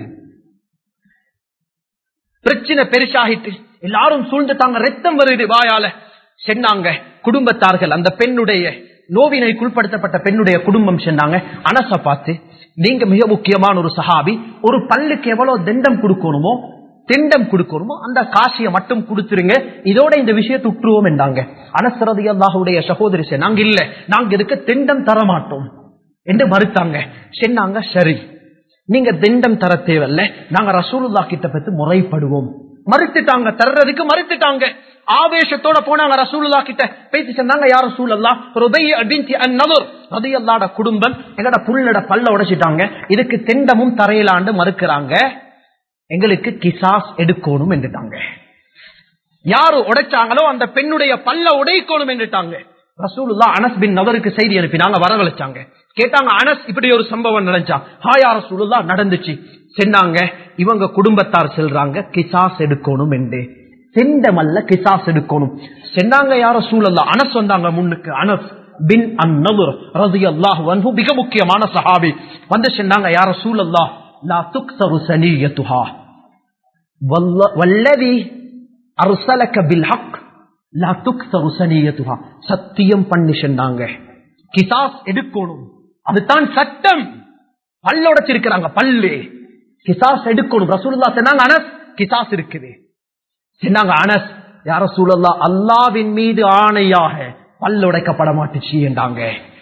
பிரச்சனை பெருசாகிட்டு எல்லாரும் சூழ்ந்துட்டாங்க ரத்தம் வருது வாயால சென்னாங்க குடும்பத்தார்கள் அந்த பெண்ணுடைய நோவினைக்குள்படுத்தப்பட்ட பெண்ணுடைய குடும்பம் சென்னாங்க அனச பார்த்து நீங்க மிக முக்கியமான ஒரு சஹாபி ஒரு பல்லுக்கு எவ்வளவு தண்டம் கொடுக்கணுமோ திண்டம் கொடுக்கணுமோ அந்த காசியை மட்டும் கொடுத்துருங்க இதோட இந்த விஷயத்தை உற்றுவோம் என்றாங்க அனசரதி அல்லாஹுடைய சகோதரி நாங்க இல்ல நாங்க இதுக்கு திண்டம் தர மாட்டோம் என்று மறுத்தாங்க சொன்னாங்க சரி நீங்க திண்டம் தர தேவையில்ல நாங்க ரசூலுல்லா கிட்ட பத்தி முறைப்படுவோம் மறுத்துட்டாங்க தர்றதுக்கு மறுத்துட்டாங்க ஆவேசத்தோட போனாங்க ரசூலுல்லா கிட்ட பேசி சொன்னாங்க யார் ரசூலல்லா ருபைய பின்தி அந்நதுர் ரதியல்லாட குடும்பம் எங்கட புள்ளட பல்ல உடைச்சிட்டாங்க இதுக்கு திண்டமும் தரையிலாண்டு மறுக்கிறாங்க எங்களுக்கு கிசாஸ் எடுக்கணும் என்றுட்டாங்க யாரு உடைச்சாங்களோ அந்த பெண்ணுடைய பல்ல உடைக்கணும் என்றுட்டாங்க ரசூலுல்லா அனஸ் பின் நவருக்கு செய்தி அனுப்பினாங்க வரவழைச்சாங்க கேட்டாங்க அனஸ் இப்படி ஒரு சம்பவம் நடந்துச்சா ஹாயா ரசூலுல்லா நடந்துச்சு சொன்னாங்க இவங்க குடும்பத்தார் செல்றாங்க கிசாஸ் எடுக்கணும் என்று தெண்டம் அல்ல கிசாஸ் எடுக்கணும் சென்னாங்க யார சூழல்ல அனஸ் வந்தாங்க முன்னுக்கு அனஸ் பின் அந்நதுர் ரலியல்லாஹு அன்ஹு மிக முக்கியமான சஹாபி வந்து சொன்னாங்க யார சூழல்லா லா துக்ஸரு சனியத்துஹா வல்ல- வல்லதி அர்சலக பில் ஹக் லா துக்ஸரு சனியத்துஹா சத்தியம் பண்ணி சொன்னாங்க கிசாஸ் எடுக்கணும் அதுதான் சட்டம் பல்லு உடைச்சிருக்கிறாங்க பல்லு கிசாஸ் எடுக்கணும் ரசூலுல்லா சொன்னாங்க அனஸ் கிசாஸ் இருக்குது சொன்னாங்க அனஸ் யார சூழல்லா அல்லாவின் மீது ஆணையாக பல்லு உடைக்கப்பட மாட்டுச்சு என்றாங்க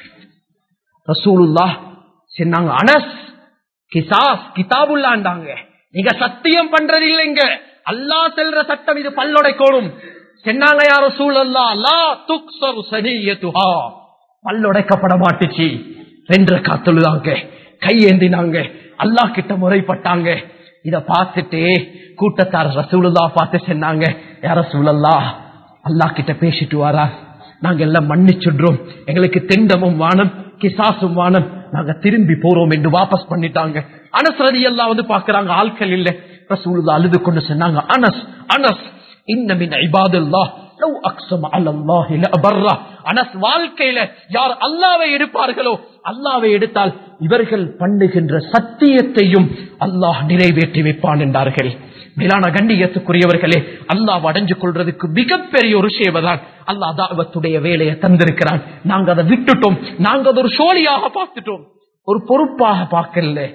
ரசூலுல்லா சொன்னாங்க அனஸ் கிசாஸ் கிதாபுல்லாண்டாங்க நீங்க சத்தியம் பண்றது இல்லைங்க அல்லாஹ் செல்ற சட்டம் இது பல்லுடைக்கணும் சொன்னாங்க யார சூழல்லா லா துக்ஸரு சனியத்துஹா பல்லுடைக்கப்பட மாட்டுச்சு ரெண்டு காத்துழுதாங்க கையேந்தினாங்க அல்லாஹ் கிட்ட முறைப்பட்டாங்க இத பார்த்துட்டு கூட்டத்தார் ரசூலுல்லா பார்த்து சொன்னாங்க யார சூழல்லா அல்லாஹ் கிட்ட பேசிட்டு வாரா நாங்க எல்லாம் மன்னிச்சுடுறோம் எங்களுக்கு தெண்டமும் வானம் கிசாசும் வானம் நாங்க திரும்பி போறோம் என்று வாபஸ் பண்ணிட்டாங்க அனஸ் ரதி எல்லாம் வந்து பாக்குறாங்க ஆட்கள் இல்ல ரசூலுல்லா அழுது கொண்டு சொன்னாங்க அனஸ் அனஸ் இன்னமின் இபாதுல்லாஹ் லவ் அக்ஸம அலல்லாஹி லஅபர்ரா அனஸ் வாழ்க்கையில யார் அல்லாவை எடுப்பார்களோ அல்லாவை எடுத்தால் இவர்கள் பண்ணுகின்ற சத்தியத்தையும் அல்லாஹ் நிறைவேற்றி வைப்பான் என்றார்கள் மேலான கண்ணியத்துக்குரியவர்களே அல்லாஹ் அடைஞ்சு கொள்றதுக்கு மிகப்பெரிய ஒரு சேவைதான் அல்லாஹ் தாவத்துடைய வேலையை தந்திருக்கிறான் நாங்க அதை விட்டுட்டோம் நாங்க அதை ஒரு சோழியாக பார்த்துட்டோம் ஒரு பொறுப்பாக பார்க்கல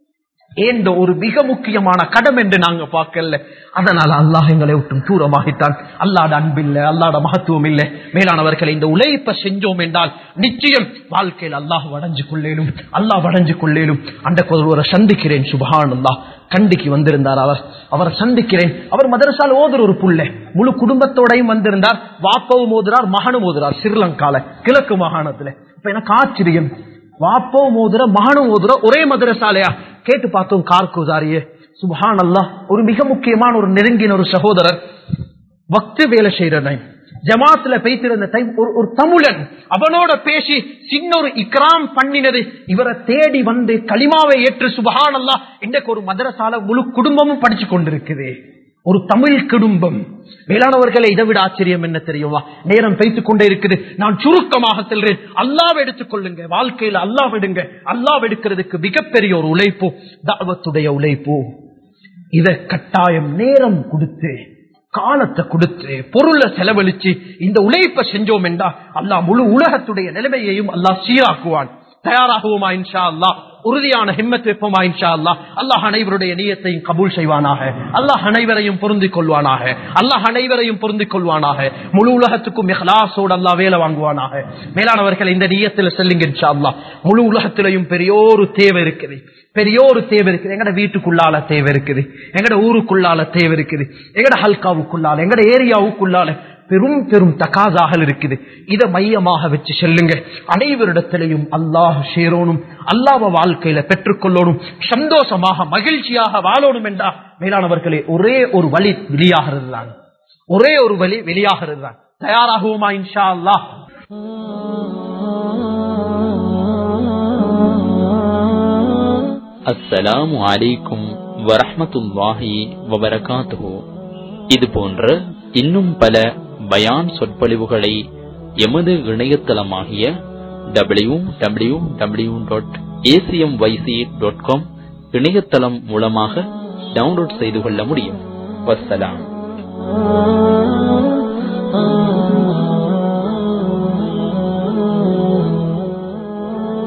ஏந்த ஒரு மிக முக்கியமான கடம் என்று நாங்க பார்க்கல அதனால அல்லாஹ் எங்களை விட்டும் தூரமாகித்தான் அல்லாட அன்பில்லை அல்லாட மகத்துவம் இல்லை மேலானவர்களை இந்த உழைப்ப செஞ்சோம் என்றால் நிச்சயம் வாழ்க்கையில் அல்லாஹ் வடைஞ்சு கொள்ளேனும் அல்லாஹ் வடைஞ்சு கொள்ளேனும் அந்த ஒருவரை சந்திக்கிறேன் சுபஹான் அல்லாஹ் கண்டிக்கு வந்திருந்தார் அவர் அவரை சந்திக்கிறேன் அவர் மதரசால் ஓதுற ஒரு புள்ள முழு குடும்பத்தோடையும் வந்திருந்தார் வாப்பவும் ஓதுறார் மகனும் ஓதுறார் ஸ்ரீலங்கால கிழக்கு மாகாணத்துல இப்ப எனக்கு ஆச்சரியம் வாப்போ மோதுற மகனும் ஓதுற ஒரே மதரசாலையா கேட்டு பார்த்தோம் கார்குசாரியே சுபஹான் அல்லாஹ் ஒரு மிக முக்கியமான ஒரு நெருங்கின ஒரு சகோதரர் வக்து வேலை செய்யற ஜமாத்துல பேசிருந்த டைம் ஒரு ஒரு தமிழன் அவனோட பேசி சின்ன ஒரு இக்ராம் பண்ணினது இவரை தேடி வந்து களிமாவை ஏற்று சுபஹான் அல்லாஹ் இன்றைக்கு ஒரு மதரசால முழு குடும்பமும் படிச்சு கொண்டிருக்குது ஒரு தமிழ் குடும்பம் வேளாணவர்களை இதை விட ஆச்சரியம் என்ன தெரியுமா நேரம் பேசிக் கொண்டே இருக்குது நான் சுருக்கமாக செல்றேன் அல்லாவை எடுத்துக் கொள்ளுங்க வாழ்க்கையில அல்லாஹ் விடுங்க அல்லாஹ் எடுக்கிறதுக்கு மிகப்பெரிய ஒரு உழைப்பு தாவத்துடைய உழைப்பு இத கட்டாயம் நேரம் கொடுத்து காலத்தை கொடுத்து பொருளை செலவழிச்சு இந்த உழைப்பை செஞ்சோம் என்றா அல்லாஹ் முழு உலகத்துடைய நிலைமையையும் அல்லாஹ் சீராக்குவான் தயாராகுவோமா இன்ஷா அல்லாஹ் உறுதியான ஹிம்மத் வைப்போமா இன்ஷா அல்லாஹ் அல்லாஹ் அனைவருடைய நியத்தையும் கபூல் செய்வானாக அல்லாஹ் அனைவரையும் பொருந்திக் கொள்வானாக அல்லாஹ் அனைவரையும் பொருந்திக் கொள்வானாக முழு உலகத்துக்கும் இஹ்லாஸோடு அல்லாஹ் வேலை வாங்குவானாக மேலானவர்கள் இந்த நியத்தில் செல்லுங்க இன்ஷா அல்லாஹ் முழு உலகத்திலையும் பெரியோரு தேவை இருக்குது பெரிய ஒரு தேவை இருக்குது எங்கட வீட்டுக்குள்ளால தேவை இருக்குது எங்கட ஊருக்குள்ளால தேவை இருக்குது எங்கட ஹல்காவுக்குள்ளால எங்கட ஏரியாவுக்குள்ளால பெரும் பெரும் தகாதாக இருக்குது இதை மையமாக வச்சு செல்லுங்க அனைவரிடத்திலையும் அல்லாஹ் சேரோனும் அல்லாஹ் வாழ்க்கையில பெற்றுக்கொள்ளணும் சந்தோஷமாக மகிழ்ச்சியாக வாழணும் என்றா மேலானவர்களே ஒரே ஒரு வழி வெளியாகிறது தான் ஒரே ஒரு வழி வெளியாகிறது தான் தயாராகுவோமா இன்ஷா அல்லாஹ் அஸ்ஸலாமு அலைக்கும் வரஹ்மத்துல்லாஹி வபரகாத்துஹு இது போன்ற இன்னும் பல பயான் சொற்பொழிவுகளை எமது இணையதளமாகிய W W W dot ACM YC dot com இணையதளம் மூலமாக டவுன்லோட் செய்து கொள்ள முடியும் வஸ்ஸலாம்